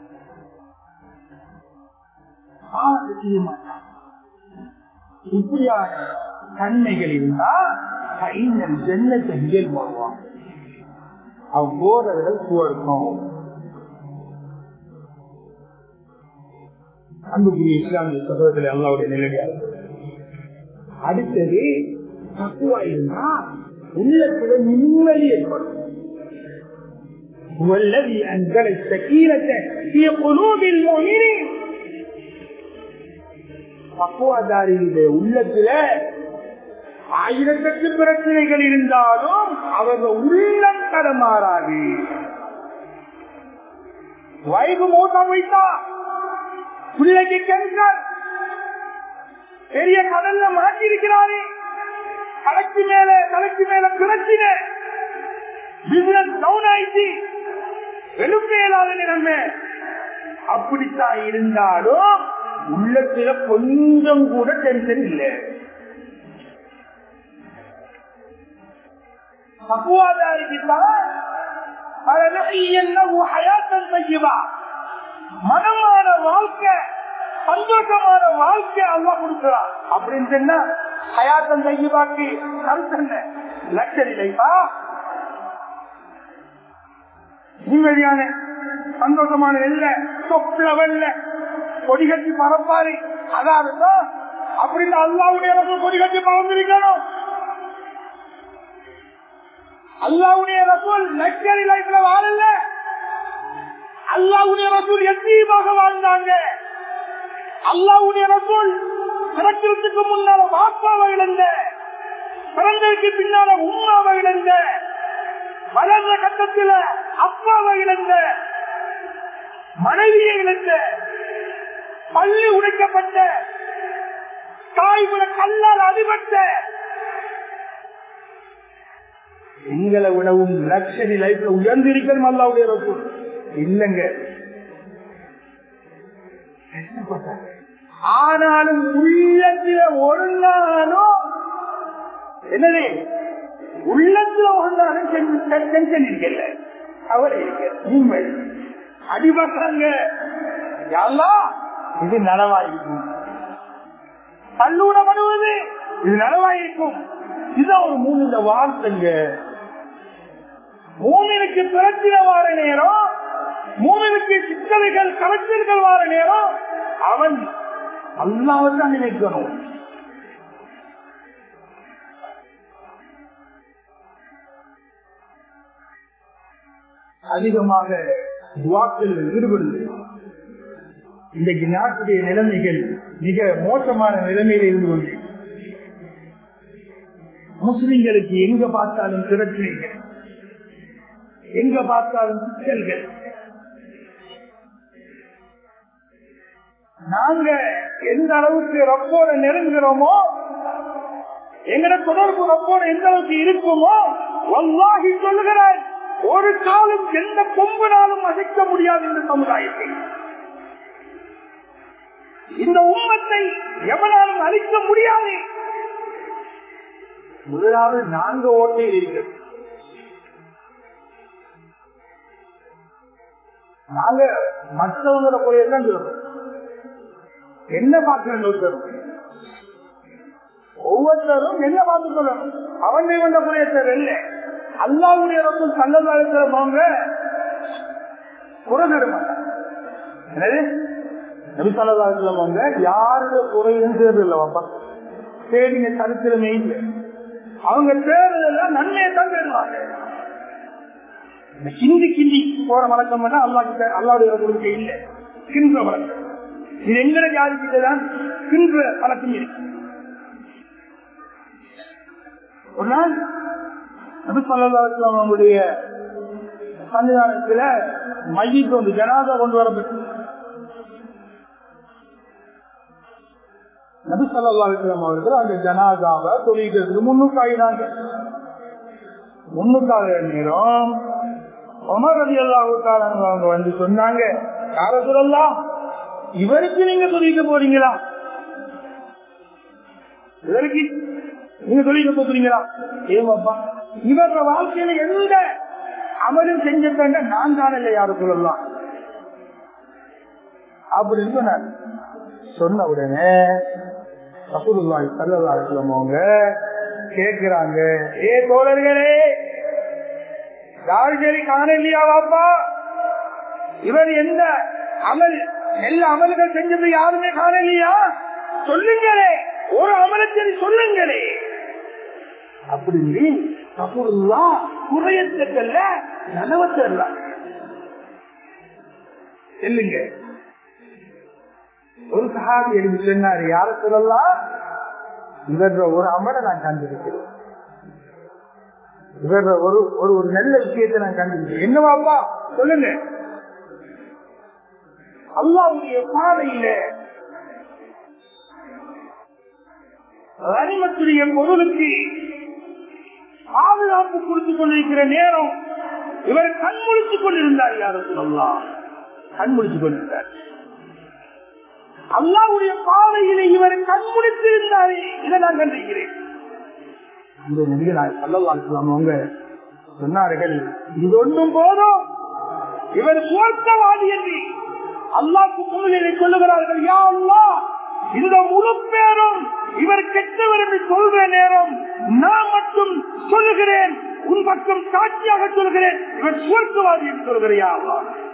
பாவத்தை செய்ய மாட்டான் இப்படியான தன்மைகள் இருந்தா கைநல் ஜென்னத்தை இயல் வருவான் அவன் போறவர்கள் சுவர்க்கம் அன்புக்குரிய இஸ்லாமிய சகோதரத்தில் அல்லாவுடைய நிலையாக அடுத்தது தக்குவா இருந்தா உள்ளத்துல நிம்மதி ஏற்படும் هو الذي أنزل السكينة في قلوب المؤمنين பக்குவாதாரியுடைய உள்ளத்துல ஆயிரத்தெட்டு பிரச்சனைகள் இருந்தாலும் அவர்கள் உள்ளம் தடமாறாது வயது மூட்டம் வைத்தா பிள்ளைக்கு கேன்சர் பெரிய கடல்ல மாட்டி இருக்கிறாரே தலைக்கு மேல தலைக்கு மேல பிரச்சின பிசினஸ் டவுன் ஆயிடுச்சு எழுப்பேலாத நிலைமை அப்படித்தான் இருந்தாலும் உள்ளத்துல கொஞ்சம் கூட டென்ஷன் இல்லை பக்குவாதாரிக்குத்தான் மனமான வாழ்க்கை சந்தோஷமான வாழ்க்கை அல்லா கொடுக்கிறான் அப்படின்னு சொன்னா ஹயாத்தன் தையபாக்கு கருத்தன்ன லட்சரி லைஃபா நிம்மதியான சந்தோஷமான இல்ல தொப்புல வெல்ல கொடி கட்டி பரப்பாரு அதாவது அப்படின்னு அல்லாவுடைய கொடி கட்டி பறந்திருக்கணும் அல்லாவுடைய ரசூல் லக்ஸரி லைஃப்ல வாழல அல்லாவுடைய ரசூல் எத்தீமாக வாழ்ந்தாங்க அல்லாவுடைய ரசூல் பிறக்கிறதுக்கு முன்னால பாப்பாவை இழந்த பிறந்ததுக்கு பின்னால உமாவை இழந்த வளர்ந்த கட்டத்தில் அப்பாவை இழந்த மனைவியை இழந்த பள்ளி உடைக்கப்பட்ட தாய்முறை கல்லால் அடிபட்ட எங்களை விடவும் லக்ஷரி லைஃப்ல உயர்ந்திருக்கணும் அல்லாவுடைய ரசூல் இல்லங்க ஆனாலும் உள்ளத்துல ஒழுங்கானோ என்னது உள்ளத்துல ஒழுங்கானும் டென்ஷன் இருக்கல அவர் இருக்க அடிபட்டாங்க எல்லாம் இது நலவாயிருக்கும் பல்லூடப்படுவது இது நலவாயிருக்கும் இதுதான் ஒரு மூணு இந்த வார்த்தைங்க மூமினுக்கு பிரச்சனை வார நேரம் மூமினுக்கு சிக்கல்கள் கலெக்டர்கள் வார நேரம் அவன் அல்லாவத்தான் நினைக்கணும் அதிகமாக துவாக்கள் ஈடுபடுது இன்றைக்கு நாட்டுடைய நிலைமைகள் மிக மோசமான நிலைமையில் இருந்து கொண்டு முஸ்லிம்களுக்கு எங்க பார்த்தாலும் பிரச்சனைகள் எங்க பார்த்தாலும் சிக்கல்கள் நாங்க எந்த அளவுக்கு ரப்போட நெருங்குறோமோ எங்கட தொடர்பு ரப்போட எந்த அளவுக்கு இருக்குமோ வல்லாகி சொல்லுகிறார் ஒரு காலம் எந்த கொம்புனாலும் அசைக்க முடியாது இந்த சமுதாயத்தை இந்த உண்மத்தை எவனாலும் அழிக்க முடியாது முதலாவது நான்கு ஓட்டையில் இருக்கிறது நாங்க மற்றவங்கள போய் எல்லாம் சொல்றோம் என்ன பார்க்கிறேன் ஒருத்தரும் ஒவ்வொருத்தரும் என்ன பார்த்து சொல்லணும் அவன் வந்த புரியத்தர் இல்லை அல்லாவுடைய ரசம் சல்லதாரத்தில் வாங்க குறைஞ்சிடுமா என்னது நபி சல்லதாரத்தில் வாங்க யாருடைய குறையும் தேர்தல் வாப்பா தேடிங்க சரித்திரமே இல்லை அவங்க தேர்தல் நன்மையை தான் தேடுவாங்க கிண்டி கிண்டி போற வழக்கம் அல்லா கிட்ட அல்லாவுடைய ரசூலுக்கு இல்லை கின்ற வழக்கம் இது எங்கட ஜாதி கிட்டதான் கின்ற வழக்கம் இருக்கு ஒரு நாள் அவங்களுடைய சன்னிதானத்துல மையத்து வந்து ஜனாதா கொண்டு வரப்பட்டு நபி சொல்லா அவர்கள் அந்த ஜனாதாவை தொழில்கிறதுக்கு முன்னுக்காயினாங்க முன்னுக்காக நேரம் உமர் ரவி அல்லாவுக்காரங்க அவங்க வந்து சொன்னாங்க யார சொல்லலாம் இவருக்கு நீங்க சொல்லிக்க போறீங்களா இவருக்கு நீங்க சொல்லிக்க போறீங்களா ஏமாப்பா இவர வாழ்க்கையில எந்த அமலும் செஞ்சிருந்தாங்க நான் தான் இல்லை யாரும் சொல்லலாம் அப்படின்னு சொன்னார் சொன்ன உடனே ரசூலுல்லாஹி ஸல்லல்லாஹு அலைஹி வஸல்லம் அவங்க கேக்குறாங்க ஏ தோழர்களே யாரு சரி காணலையா வாப்பா இவர் எந்த அமல் எல்லா அமல்கள் செஞ்சது யாருமே காணலையா சொல்லுங்களே ஒரு அமலச்சரி சொல்லுங்களே அப்படி கபூருல்லா குறையத்தக்கல்ல நனவத்தல்ல இல்லைங்க ஒரு சகாபி எழுதி சொன்னார் யார சொல்லலாம் இவர ஒரு அமலை நான் கண்டிருக்கிறேன் இவர ஒரு ஒரு ஒரு நல்ல விஷயத்தை நான் கண்டிருக்கிறேன் என்னவாப்பா சொல்லுங்க அல்லாவுடைய பாதையில ரனிமத்துடைய பொருளுக்கு பாதுகாப்பு கொடுத்து கொண்டிருக்கிற நேரம் இவர் கண் முழித்துக் கொண்டிருந்தார் யாரும் சொல்லலாம் கண் முழித்துக் கொண்டிருந்தார் அல்லாவுடைய பாதையிலே இவர் கண் முடித்திருந்தாரே இதை நான் கண்டிருக்கிறேன் இந்த நபிகளாய் சல்லல்லாஹு அவங்க சொன்னார்கள் இது ஒன்றும் போதும் இவர் சுவர்க்கவாதி என்று அல்லாக்கு முன்னிலை சொல்லுகிறார்கள் யா அல்லா இந்த முழு பேரும் இவர் கெட்டவர் என்று சொல்ற நேரம் நான் மட்டும் சொல்லுகிறேன் உன் பக்கம் சாட்சியாக சொல்கிறேன் இவர் சுவர்க்கவாதி என்று சொல்கிறியா அல்லா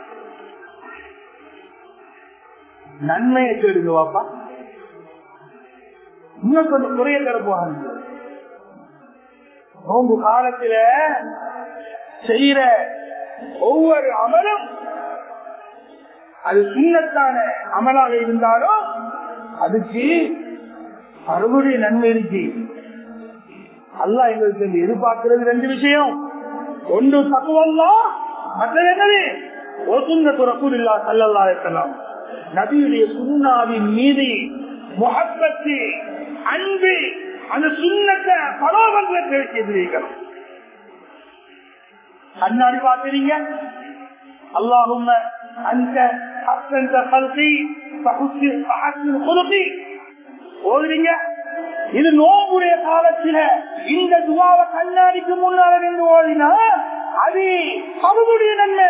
நன்மையை கேடுங்க வாப்பா இன்னும் கொஞ்சம் குறைய தரப்போவாங்க நோம்பு காலத்துல செய்யற ஒவ்வொரு அமலும் அது சின்னத்தான அமலாக இருந்தாலும் அதுக்கு அறுவடை நன்மை இருக்கு அல்லா எங்களுக்கு எதிர்பார்க்கிறது ரெண்டு விஷயம் ஒன்று தக்குவல்லா மற்றது என்னது ஒசுங்க துறக்கூர் இல்லா சல்லல்லா இருக்கலாம் நபியுடைய சுண்ணாவின் மீது முகப்பத்து அன்பு அந்த சுண்ணத்தை பலோபங்களை செய்திருக்கிறோம் கண்ணாடி பார்க்கிறீங்க அல்லாஹும் அந்த அசந்த கல்வி கொடுத்தி ஓதுறீங்க இது நோம்புடைய காலத்துல இந்த துவாவை கண்ணாடிக்கு முன்னால நின்று ஓதினா அது அவனுடைய நன்மை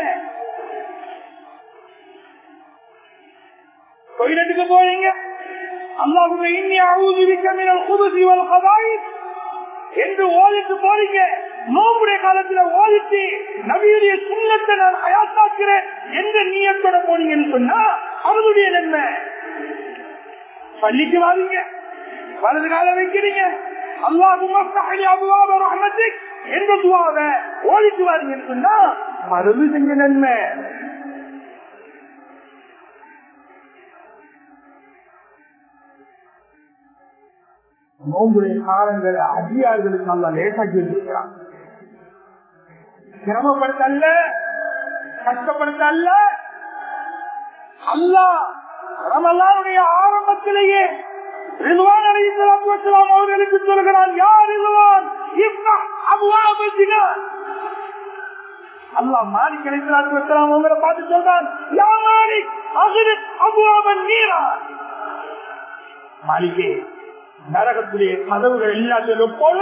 டொய்லெட்டுக்கு போறீங்க அல்லாஹுமே இன்னி அழுதிக்க மினல் குபுசி வல் கதாயித் என்று ஓதிட்டு போறீங்க நோம்புடைய காலத்துல ஓதிட்டு நபியுடைய சுண்ணத்தை நான் அயாத்தாக்கிறேன் எந்த நீயத்தோட போனீங்கன்னு சொன்னா அவருடைய நன்மை பள்ளிக்கு வாங்க வலது கால வைக்கிறீங்க அல்லாஹும் எந்த துவாவை ஓதிட்டு வாருங்கன்னு சொன்னா மருந்து செஞ்ச நன்மை நோம்புடைய காலங்கள் அதிகாரிகளுக்கு நல்லா லேசாக்கி வச்சிருக்கிறான் சிரமப்படுத்த அல்ல கஷ்டப்படுத்த அல்ல அல்லா ரமலானுடைய ஆரம்பத்திலேயே ரிதுவான் அலைஹிஸ்ஸலாம் அவர்களுக்கு சொல்கிறான் யார் ரிதுவான் இப்னா அபுவாபத்தினா அல்லாஹ் மாலிக் அலைஹிஸ்ஸலாம் அவங்களை பார்த்து சொல்றான் யா மாலிக் அஹ்ரித் அபுவாபன் நீரா மாலிகே நரகத்துடைய கதவுகள் எல்லாத்திலும் போல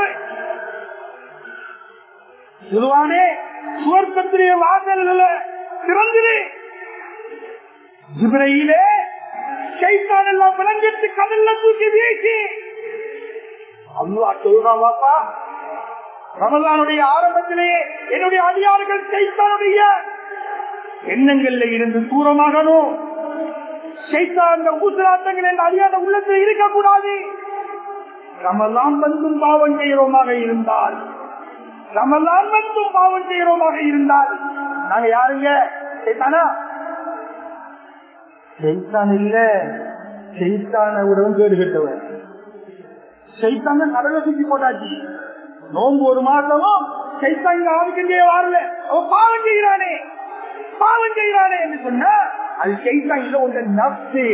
இதுவானே சுவர்க்கத்துடைய வாசல்களை திறந்துரு ஜிப்ரையிலே சைத்தான் எல்லாம் விளங்கிட்டு கடல்ல தூக்கி வீசி அல்லா சொல்றான் வாப்பா ரமலானுடைய ஆரம்பத்திலேயே என்னுடைய அதிகாரிகள் சைத்தானுடைய எண்ணங்கள்ல இருந்து தூரமாகணும் சைத்தான் ஊசலாட்டங்கள் என்ற அதிகார உள்ளத்தில் இருக்கக்கூடாது ரமலான் வந்தும் பாவம் செய்கிறோமாக இருந்தால் ரமலான் வந்தும் பாவம் செய்கிறோமாக இருந்தால் நாங்க யாருங்க சைத்தானா செய்தான் இல்ல செய்தான விடவும் கேடு கட்டவன் செய்தான கடலை சுத்தி போட்டாச்சு நோம்பு ஒரு மாசமும் செய்தான் ஆதிக்கங்கே வரல அவன் பாவம் செய்கிறானே பாவம் செய்கிறானே என்று சொன்னா அது செய்தான் இல்ல உங்க நப்சு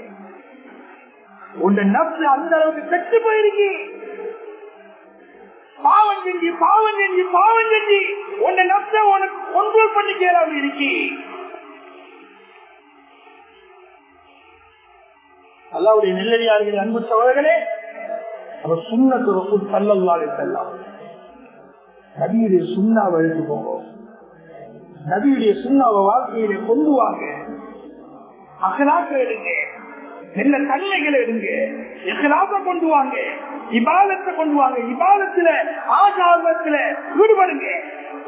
உங்க நப்சு அந்த அளவுக்கு கெட்டு போயிருக்கு பாவம் செஞ்சு பாவம் செஞ்சு பாவம் செஞ்சு உன்னை நப்ச உனக்கு கொண்டோல் பண்ணி கேளாம இருக்கி அல்லாவுடைய நெல்லடியார்கள் அன்பு சோழர்களே அவர் சுண்ணத்து தள்ளல்லாலே செல்லாம் நபியுடைய சுண்ணாவை எடுத்து போவோம் நபியுடைய சுண்ணாவை வாழ்க்கையில கொண்டு வாங்க அகலாக்க எடுங்க நல்ல தன்மைகளை எடுங்க எகலாக்க கொண்டு வாங்க இபாலத்தை கொண்டு வாங்க இபாலத்துல ஆசாரத்துல ஈடுபடுங்க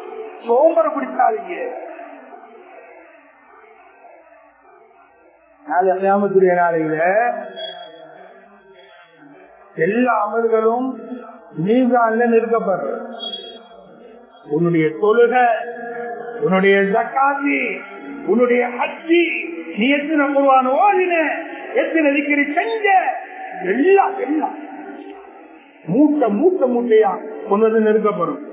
சோம்பர பிடிக்காதீங்க நாளை கியாமத்துடைய நாளையில எல்லா அமல்களும் மீதான்ல நிறுத்தப்படுற உன்னுடைய தொழுக உன்னுடைய ஜக்காத்தி உன்னுடைய ஹஜ்ஜி நீ எத்தனை குருவான ஓதின எத்தனை திக்கிரி செஞ்ச எல்லாம் எல்லாம் மூட்டை மூட்டை மூட்டையா கொண்டு வந்து நிறுத்தப்படும்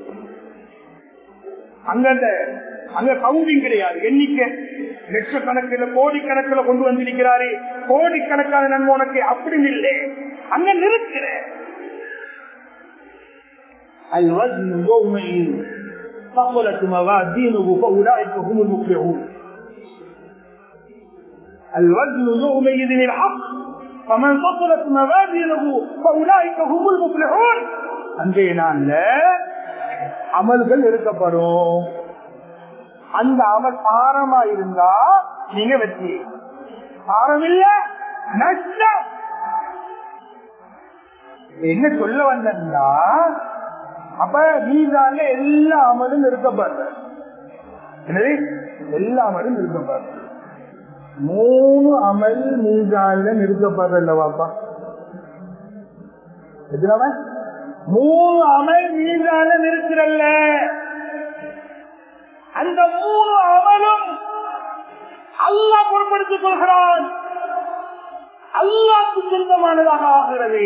அங்க அந்த அங்க கவுண்டிங் கிடையாது எண்ணிக்கை லட்சக்கணக்கில் கோடிக்கணக்கில் கொண்டு வந்திருக்கிறாரே கோடிக்கணக்கான நன்மை உனக்கு அப்படின்னு இல்லை அங்க நிறுத்துற الوزن يومئذ ثقلت موازينه فاولئك هم المفلحون الوزن يومئذ الحق فمن ثقلت موازينه فاولئك هم المفلحون அன்றைய நாள்ல அமல்கள் இருக்கப்படும் அந்த அமல் பாரமா இருந்தா நீங்க வெற்றி பாரம் இல்ல நஷ்டம் என்ன சொல்ல வந்தா அப்ப நீதான எல்லா அமலும் நிறுத்தப்படுற என்னது எல்லா அமலும் நிறுத்தப்படுற மூணு அமல் மீதான்ல நிறுத்தப்படுற வாப்பா எத்தனை மூணு அமல் மீதான நிறுத்துறல்ல அந்த மூணு அமலும் அல்லா பொருட்படுத்திக் கொள்கிறான் அல்லாக்கு சொந்தமானதாக ஆகிறது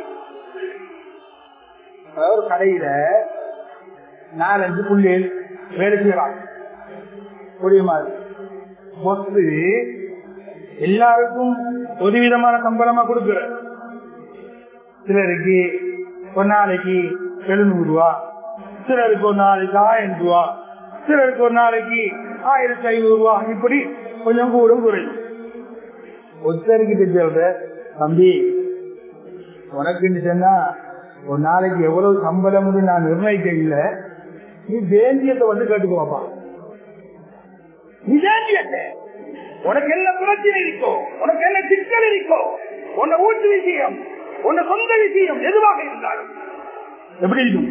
ஒரு கடையில நாலஞ்சு புள்ளியில் வேலை செய்யறாங்க புரியுமாறு பொத்து எல்லாருக்கும் ஒரு விதமான சம்பளமா கொடுக்குற சிலருக்கு ஒரு நாளைக்கு எழுநூறு ரூபா சிலருக்கு ஒரு நாளைக்கு ஆயிரம் ரூபா சிலருக்கு ஒரு நாளைக்கு ஆயிரத்தி ஐநூறு ரூபா இப்படி கொஞ்சம் கூடும் குறையும் ஒருத்தருக்கு சொல்ற தம்பி உனக்குன்னு சொன்னா ஒரு நாளைக்கு எவ்வளவு சம்பளம் நான் நிர்ணயிக்க இல்லை நீ வேண்டியத்தை வந்து கேட்டுக்கோப்பா நீ வேண்டியத்தை உனக்கு என்ன பிரச்சனை இருக்கோ உனக்கு என்ன சிக்கல் இருக்கோ உன்னை வீட்டு விஷயம் உன்னை சொந்த விஷயம் எதுவாக இருந்தாலும் எப்படி இருக்கும்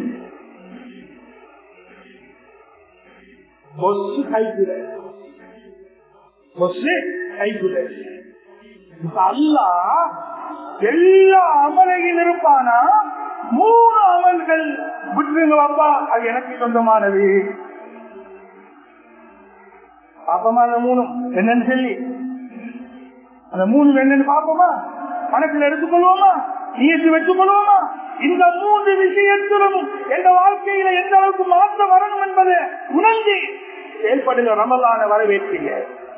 பொஸ்ஸு கைக்குல பொஸ்ஸு கைக்குல இப்ப அல்லா எல்லா அமலையும் இருப்பானா மூணு அமல்கள் விட்டுருங்க அப்பா அது எனக்கு சொந்தமானது பாப்பமா அந்த மூணும் என்னன்னு சொல்லி அந்த மூணு என்னன்னு பாப்போமா கணக்கில் எடுத்துக்கொள்வோமா நீயத்து வச்சுக் கொள்வோமா இந்த மூன்று விஷயத்திலும் எந்த வாழ்க்கையில எந்த அளவுக்கு மாற்றம் வரணும் என்பதை உணர்ந்து செயல்படுங்க ரமலான வரவேற்பீங்க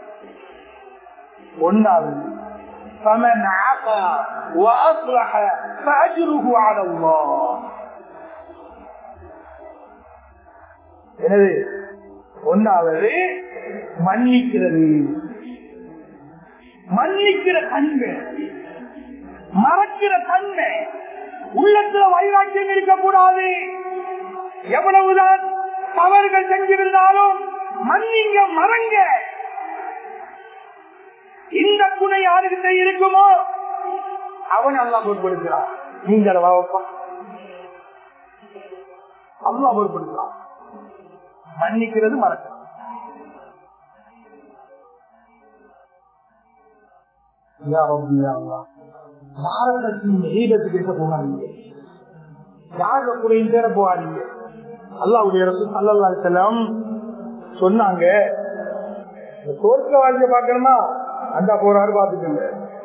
ஒன்னாவது فمن عفا وأصلح فأجره على الله எனவே ஒன்னாவது மன்னிக்கிறது மன்னிக்கிற தன்மை மறக்கிற தன்மை உள்ளத்துல வைராக்கியம் இருக்கக்கூடாது எவ்வளவுதான் தவறுகள் செஞ்சிருந்தாலும் மன்னிங்க மறங்க இந்த குணை யாருக்கிட்ட இருக்குமோ அவன் அல்லா பொருட்படுத்துறான் நீங்க வாப்பா அல்லா பொருட்படுத்துறான் மன்னிக்கிறது மறக்கிறது பாரதத்தின் ஈடத்துக்கு இருக்க போகாதீங்க யார குறையும் தேட போகாதீங்க அல்லாவுடைய அல்லா செல்லம் சொன்னாங்க தோற்க வாழ்க்கை பார்க்கணுமா அந்த போறாரு பாத்துக்கோங்க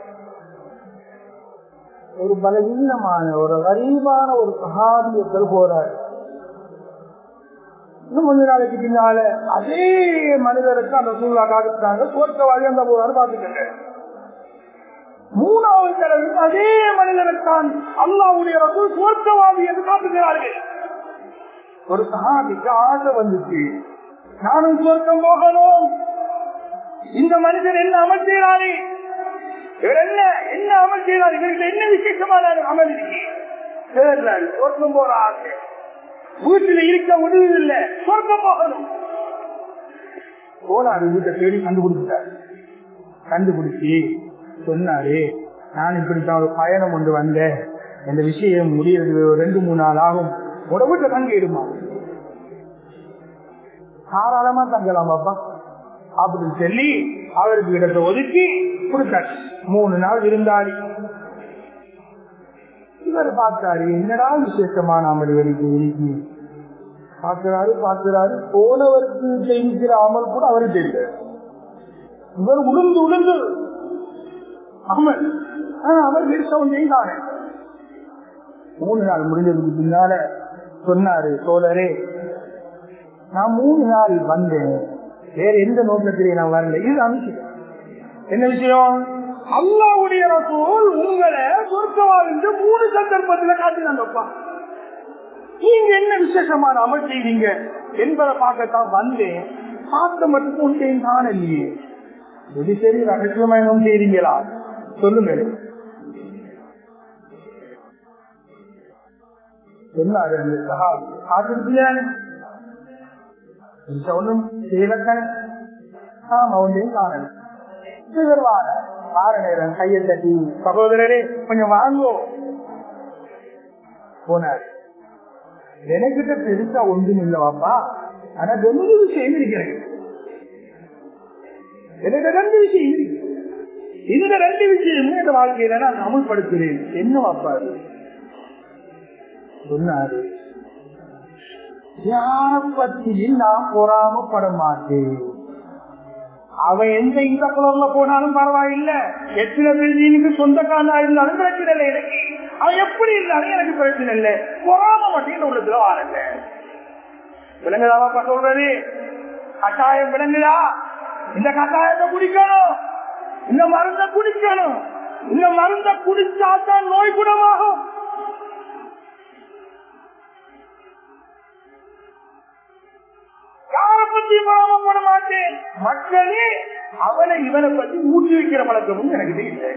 ஒரு பலவீனமான ஒரு கரீபான ஒரு சகாபியத்தில் போறாரு இன்னும் கொஞ்ச நாளைக்கு பின்னால அதே மனிதருக்கு அந்த சூழ்நிலை காட்டுறாங்க தோற்கவாதி அந்த போறாரு பாத்துக்கோங்க மூணாவது தடவை அதே மனிதனுக்கான் அல்லாவுடைய தோற்கவாதி என்று காட்டுகிறார்கள் ஒரு சகாபிக்கு ஆசை வந்துச்சு நானும் சொர்க்கம் போகணும் இந்த மனிதன் என்ன அமல் செய்யறாரு இவர் என்ன என்ன அமல் செய்யறாரு இவருக்கு என்ன விசேஷமான அமல் இருக்கு சேர்றாரு சொர்க்கம் போற ஆசை வீட்டுல இருக்க முடிவு இல்ல சொர்க்கம் போகணும் போனாரு வீட்டை தேடி கண்டுபிடிச்சிட்டாரு கண்டுபிடிச்சி சொன்னாரு நான் இப்படித்தான் ஒரு பயணம் கொண்டு வந்தேன் இந்த விஷயம் முடியறது ஒரு ரெண்டு மூணு நாள் ஆகும் உட வீட்டுல தங்கிடுமா தாராளமா தங்கலாம் பாப்பா அப்படின்னு சொல்லி அவருக்கு இடத்தை ஒதுக்கி கொடுத்தார் மூணு நாள் விருந்தாளி இவர் பார்த்தாரு என்னடா விசேஷமான அமல் வெளிக்கு இருக்கு பார்க்கிறாரு பார்க்கிறாரு போனவருக்கு செய்கிற அமல் கூட அவருக்கு தெரியல இவர் உளுந்து உளுந்து அமல் ஆனா அவர் விருஷம் செய்தாரு மூணு நாள் முடிஞ்சதுக்கு பின்னால சொன்னாரு சோழரே நான் மூணு நாள் வந்தேன் வேற எந்த நோக்கத்திலே நான் வரல இது அனுப்பிச்சு என்ன விஷயம் அல்லாவுடைய ரசூல் உங்களை சொர்க்கவால் என்று மூணு சந்தர்ப்பத்தில் காட்டினாங்கப்பா நீங்க என்ன விசேஷமான அமல் செய்வீங்க என்பதை பார்க்கத்தான் வந்தேன் பார்க்க மட்டும் ஒன்றையும் காணலையே இது சரி ரகசியமயம் செய்றீங்களா சொல்லுங்க சொன்னாரு அந்த சஹாபி காத்திருப்பியானே ஒன்றும் செய்யலத்தானே ஆமா ஒன்றையும் காணல இவர் வார வார நேரம் கையை தட்டி சகோதரரே கொஞ்சம் வாங்கோ போனார் எனக்கிட்ட பெருசா ஒன்றும் இல்லவாப்பா ஆனா ரெண்டு விஷயம் இருக்கிறேன் எனக்கு ரெண்டு விஷயம் இருக்கு இந்த ரெண்டு விஷயம் என் வாழ்க்கையில நான் அமுல்படுத்துறேன் என்ன வாப்பா அது சொன்னாரு யார பத்தியும் நான் பொறாமப்பட மாட்டேன் அவன் எந்த இந்த குளர்ல போனாலும் பரவாயில்ல எத்தனை பேருக்கு சொந்தக்காரனா இருந்தாலும் பிரச்சனை இல்லை எனக்கு அவன் எப்படி இருந்தாலும் எனக்கு பிரச்சனை இல்லை பொறாம மட்டும் உள்ளதுல வாரங்க விலங்குதாவாப்பா சொல்றது கட்டாயம் விலங்குதா இந்த கட்டாயத்தை குடிக்கணும் இந்த மருந்த குடிக்கணும் இந்த மருந்த குடிச்சாதான் நோய் குணமாகும் யார பத்தி பராமப்பட மாட்டேன் மக்களே அவனை இவனை பத்தி ஊற்றி வைக்கிற பழக்கமும் எனக்கு இல்லை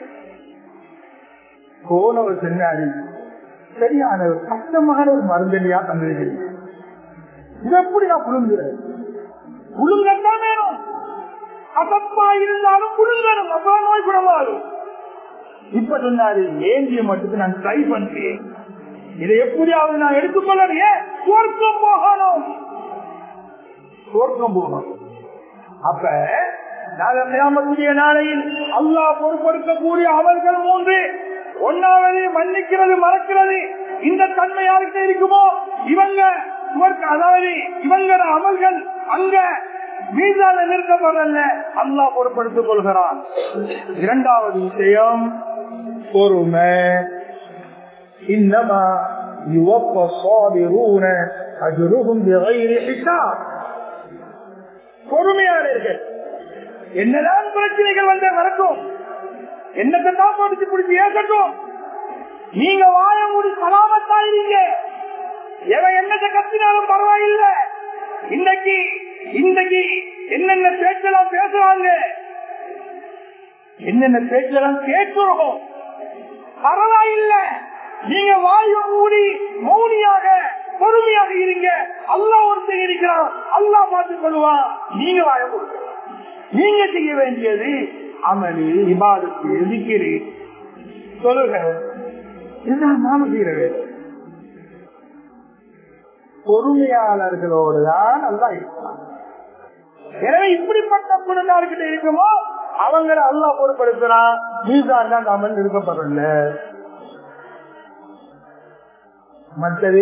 போனவர் சொன்னாரு சரியான ஒரு கஷ்டமான ஒரு மருந்தடியா தந்திருக்கிறேன் இது எப்படி நான் புழுங்குறேன் புழுங்கத்தான் வேணும் அசப்பா இருந்தாலும் புழுங்கணும் அப்ப நோய் குணமாகும் இப்ப சொன்னாரு ஏந்திய மட்டுக்கு நான் ட்ரை பண்றேன் இதை எப்படியாவது நான் எடுத்துக்கொள்ளலையே சொர்க்கம் போகணும் சொர்க்கம் போகணும் அப்ப நாளைய நாளையில் அல்லாஹ் பொறுப்பெடுக்கக்கூடிய அமல்கள் மூன்று ஒன்னாவது மன்னிக்கிறது மறக்கிறது இந்த தன்மை யாருக்கு இருக்குமோ இவங்க அதாவது இவங்க அமல்கள் அங்க மீதான நிறுத்தப்படல அல்லாஹ் பொறுப்படுத்திக் கொள்கிறான் இரண்டாவது விஷயம் பொறுமை இன்னமா يوفى الصابرون أجرهم بغير حساب பொறுமையாளர்கள் என்னதான் பிரச்சனைகள் வந்த நடக்கும் என்னத்தான் படிச்சு பிடிச்சி ஏற்கட்டும் நீங்க வாய மூடி சலாமத்தாயிருங்க எவன் என்னத்தை கத்தினாலும் பரவாயில்லை இன்னைக்கு இன்னைக்கு என்னென்ன பேச்செல்லாம் பேசுறாங்க என்னென்ன பேச்செல்லாம் கேட்கிறோம் பரவாயில்லை நீங்க வாயு மூடி மௌனியாக பொறுமையாக இருங்க அல்லா ஒருத்தர் இருக்கிறான் அல்லா பார்த்துக் கொள்வான் நீங்க வாழ கொடுக்க நீங்க செய்ய வேண்டியது அமலி இபாதத்து எதிக்கிறி சொல்லுங்க இதுதான் நாம செய்யற வேலை பொறுமையாளர்களோடு தான் நல்லா இருப்பான் எனவே இப்படிப்பட்ட குழந்தைகிட்ட இருக்குமோ அவங்களை அல்லா பொறுப்படுத்துறான் நீதான் தான் அமல் இருக்கப்படல மற்றது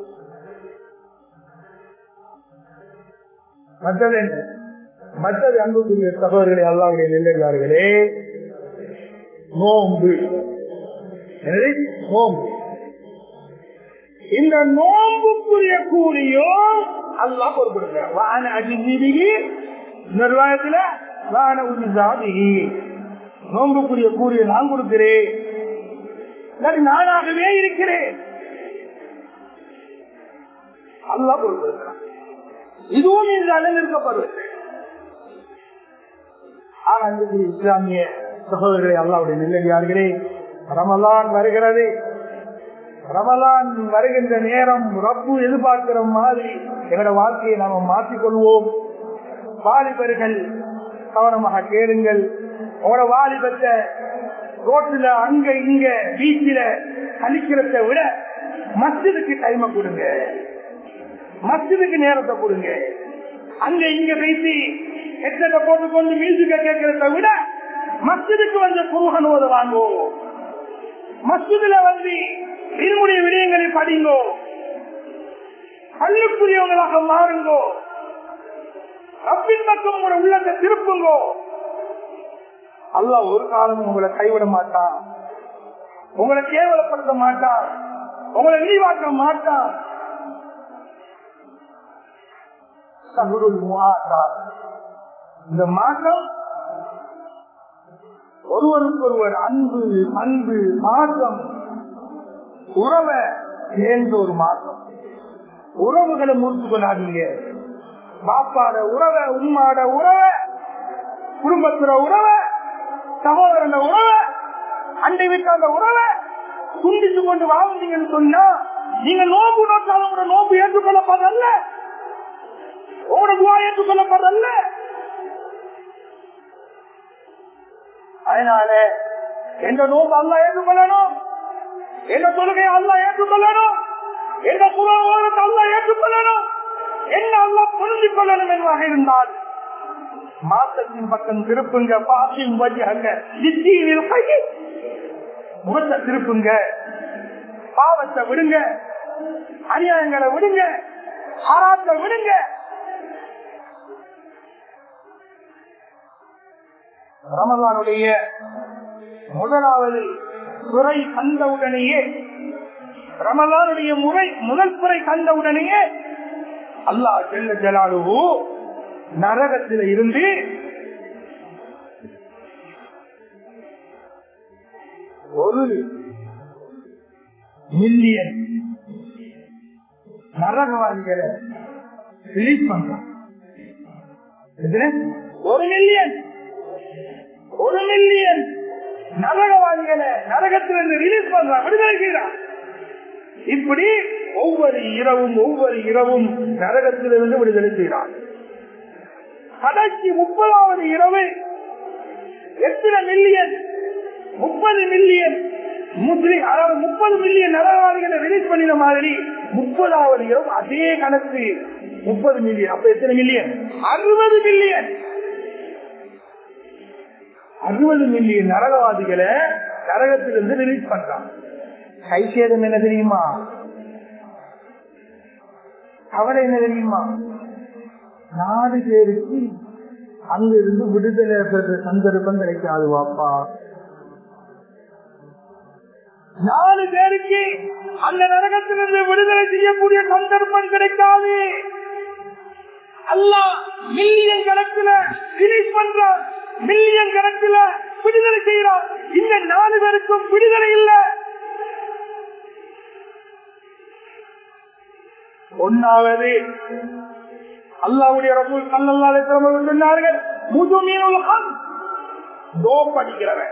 மற்றது என்ன மற்றது அன்புக்குரிய சகோதரர்களை அல்லாவுடைய நெல்லார்களே நோம்பு எனவே நோம்பு இந்த நோம்புக்குரிய கூலியோ அல்லா பொறுப்படுத்த வான அஜிஜீவிகி நிர்வாகத்துல வான உஜாதிகி நோம்புக்குரிய கூலியை நான் கொடுக்கிறேன் நானாகவே இருக்கிறேன் அல்லா பொறுப்படுத்துறான் இதுவும் இந்த அலங்கரிக்கப்படுவது ஆனால் இஸ்லாமிய சகோதரர்களை அல்லாவுடைய நெல்லடியார்களே ரமலான் வருகிறது ரமலான் வருகின்ற நேரம் ரப்பு எதிர்பார்க்கிற மாதிரி எங்களோட வாழ்க்கையை நாம மாற்றிக்கொள்வோம் வாலிபர்கள் கவனமாக கேளுங்கள் உங்களோட வாலிபத்தை ரோட்டுல அங்க இங்க பீச்சில கழிக்கிறத விட மஸ்ஜிதுக்கு டைமை கொடுங்க மஸ்ஜிதுக்கு நேரத்தை கொடுங்க அங்க இங்க பேசி ஹெட்செட்டை போட்டுக்கொண்டு மியூசிக்க கேட்கறத விட மஸ்ஜிதுக்கு வந்து குருகன் ஓத வாங்கோ மஸ்ஜிதுல வந்து இருமுடைய விடயங்களை படிங்கோ பள்ளிக்குரியவங்களாக மாறுங்கோ ரப்பின் பக்கம் உங்களோட உள்ளத்தை திருப்புங்கோ அல்லாஹ் ஒரு காலமும் உங்களை கைவிட மாட்டான் உங்களை கேவலப்படுத்த மாட்டான் உங்களை இழிவாக்க மாட்டான் சகுருல் முஆத்தா. இந்த மாற்றம் ஒருவருக்கொருவர் அன்பு அன்பு மாற்றம் உறவை சேர்ந்த ஒரு மாற்றம் உறவுகளை முடித்து கொள்ளாதீங்க பாப்பாட உறவை உம்மாட உறவை குடும்பத்துல உறவை சகோதரன உறவை அண்டை வீட்டாண்ட உறவை துண்டிச்சு கொண்டு வாழ்ந்தீங்கன்னு சொன்னா நீங்க நோம்பு நோட்டாலும் உங்களோட நோம்பு ஏற்றுக்கொள்ளப்படல உங்களோட துவா ஏற்றுக்கொள்ளப்படல அதனால எந்த நோம்பு அல்ல ஏற்றுக்கொள்ளணும் எந்த தொழுகையை அல்ல ஏற்றுக்கொள்ளணும் எந்த புறவாரத்தை அல்ல ஏற்றுக்கொள்ளணும் என்ன அல்ல புரிந்து கொள்ளணும் என்பதாக இருந்தால் மாசத்தின் பக்கம் திருப்புங்க பாசியும் வழியாக நிச்சயில் கை முகத்தை திருப்புங்க பாவத்தை விடுங்க அநியாயங்களை விடுங்க ஹராத்தை விடுங்க ரமலானுடைய முதலாவது குறை கண்டவுடனேயே ரமலானுடைய முறை முதல் குறை கண்டவுடனேயே அல்லாஹ் ஜெல்ல ஜலாலுவோ நரகத்தில் இருந்து ஒரு மில்லியன் நரகவாதிகளை ரிலீஸ் பண்றான் எதுல? ஒரு மில்லியன் ஒரு மில்லியன் நரகவாதிகளை நரகத்திலிருந்து ரிலீஸ் பண்றான் விடுதலை செய்யறான் இப்படி ஒவ்வொரு இரவும் ஒவ்வொரு இரவும் நரகத்திலிருந்து விடுதலை செய்கிறான் கடைசி முப்பதாவது இரவு எத்தனை மில்லியன் முப்பது மில்லியன் முஸ்லிம் அதாவது முப்பது மில்லியன் நரகவாதிகளை ரிலீஸ் பண்ணின மாதிரி முப்பதாவது இரவு அதே கணக்கு முப்பது மில்லியன் அப்ப எத்தனை மில்லியன் அறுபது மில்லியன் அறுபது மில்லியன் நரகவாதிகளை நரகத்திலிருந்து ரிலீஸ் பண்றான் கை சேதம் என்ன தெரியுமா கவலை என்ன தெரியுமா நாலு பேருக்கு அங்கிருந்து விடுதலை பெற்ற சந்தர்ப்பம் கிடைக்காது வாப்பா நாலு பேருக்கு அந்த நரகத்திலிருந்து விடுதலை செய்யக்கூடிய சந்தர்ப்பம் கிடைக்காது அல்லா மில்லியன் கணக்குல ரிலீஸ் பண்றான் மில்லியன் கணக்குல விடுதலை செய்யறான் இந்த நாலு பேருக்கும் விடுதலை இல்லை ஒன்னாவது அல்லாவுடைய ரசூல் சல்லல்லாஹு அலைஹி வஸல்லம் அவர்கள் சொன்னார்கள் முதுமீனுல் ஹம் டோப் அடிக்கிறவன்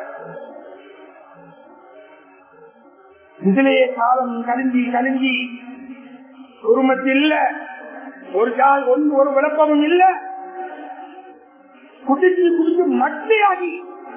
இதிலேயே காலம் கலிஞ்சி கலிஞ்சி குடும்பத்தில் இல்ல ஒரு ஜால் ஒன்று ஒரு விளக்கமும் இல்ல குடிச்சு குடிச்சு மட்டையாகி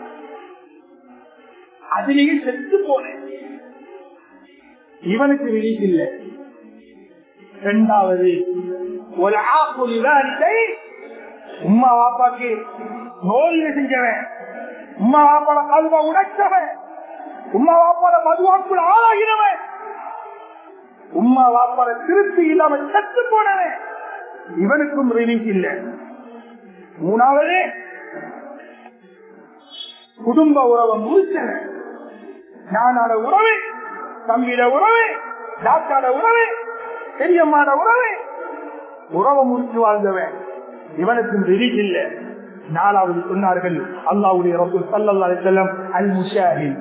அதிலேயே செத்து போனேன் இவனுக்கு ரிலீஸ் இல்லை இரண்டாவது ஒரு ஆக்குல் விவாதித்தை உம்மா வாப்பாக்கு நோய் செஞ்சவன் உம்மா வாப்பாட கல்வா உடைச்சவன் உம்மா வாப்பாட மதுவாக்குள் ஆளாகினவன் உம்மா வாப்பாட திருப்தி இல்லாம செத்து போனவன் இவனுக்கும் ரிலீஸ் இல்லை மூணாவது குடும்ப உறவை முடிச்சவன் நானோட உறவு தம்பியோட உறவு டாக்டரோட உறவு பெரியம்மாட உறவு உறவை முடிச்சு வாழ்ந்தவன் இவனுக்கும் ரிலீஸ் இல்லை நாலாவது சொன்னார்கள் அல்லாவுடைய ரசூல் சல்லல்லாஹு அலைஹி வஸல்லம் அல் முஷாஹித்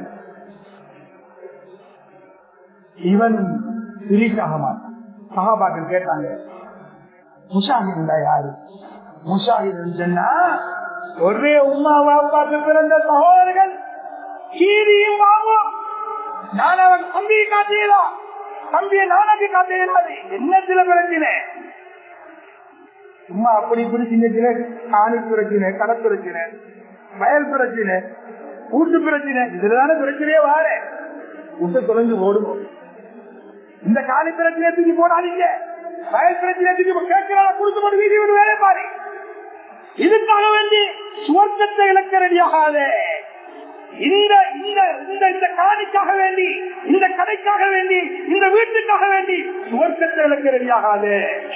இவன் ரிலீஸ் ஆக மாட்டான் சஹாபாக்கள் கேட்டாங்க முஷாஹித் யாரு முஷாஹித் சொன்னா ஒரே உமா வாப்பாக்கு பிறந்த சகோதரர்கள் கீரியும் வாங்கும் நான் அவன் தம்பியை காட்டியலாம் தம்பியை நானாக்கு காட்டியலாது என்ன சில பிரச்சனை சும்மா அப்படி இப்படி சின்ன சின்ன காணி பிரச்சனை கடை பிரச்சனை வயல் பிரச்சனை கூட்டு பிரச்சனை இதுலதான பிரச்சனையே வார விட்டு தொலைஞ்சு ஓடும் இந்த காணி பிரச்சனை தூக்கி போடாதீங்க வயல் பிரச்சனை தூக்கி கேட்கிறாங்க கொடுத்து போட்டு வீதி விட்டு வேலை பாரு இதுக்காக வேண்டி சுவர்க்கத்தை இழக்க ரெடியாகாதே இந்த இந்த இந்த இந்த காணிக்காக வேண்டி இந்த கடைக்காக வேண்டி இந்த வீட்டுக்காக வேண்டி சுவர்க்கத்தை இழக்க ரெடியாகாது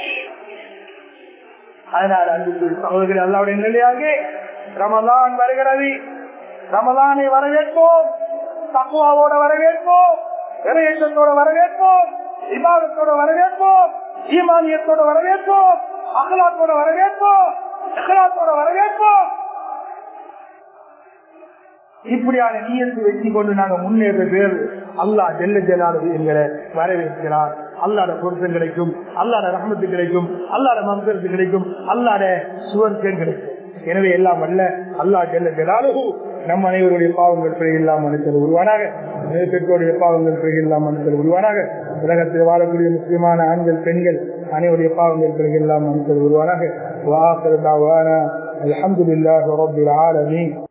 அதனால் அன்பு சகோதரி அல்லாவுடைய நிலையாக ரமலான் வருகிறது ரமலானை வரவேற்போம் தக்குவாவோட வரவேற்போம் இறையற்றத்தோட வரவேற்போம் இபாதத்தோட வரவேற்போம் ஈமானியத்தோட வரவேற்போம் அகலாத்தோட வரவேற்போம் அகலாத்தோட வரவேற்போம் இப்படியான நீயத்தை வெற்றி கொண்டு நாங்க முன்னேற பேர் அல்லா ஜெல்ல ஜெலானது எங்களை வரவேற்கிறார் அல்லாட பொருத்தம் கிடைக்கும் அல்லாட ரஹமத்து கிடைக்கும் அல்லாட மந்திரத்து கிடைக்கும் அல்லாட சுவர்க்கம் கிடைக்கும் எனவே எல்லாம் அல்ல அல்லா ஜெல்ல ஜெலாலு நம் அனைவருடைய பாவங்கள் பிழை இல்லாம மனுஷர் உருவானாக பெற்றோருடைய பாவங்கள் பிழை இல்லாம மனுஷர் உருவானாக உலகத்தில் வாழக்கூடிய முக்கியமான ஆண்கள் பெண்கள் அனைவருடைய பாவங்கள் பிழை இல்லாம மனுஷர் உருவானாக வாசல் அலமதுல்லாஹ் ரபில் ஆலமீன்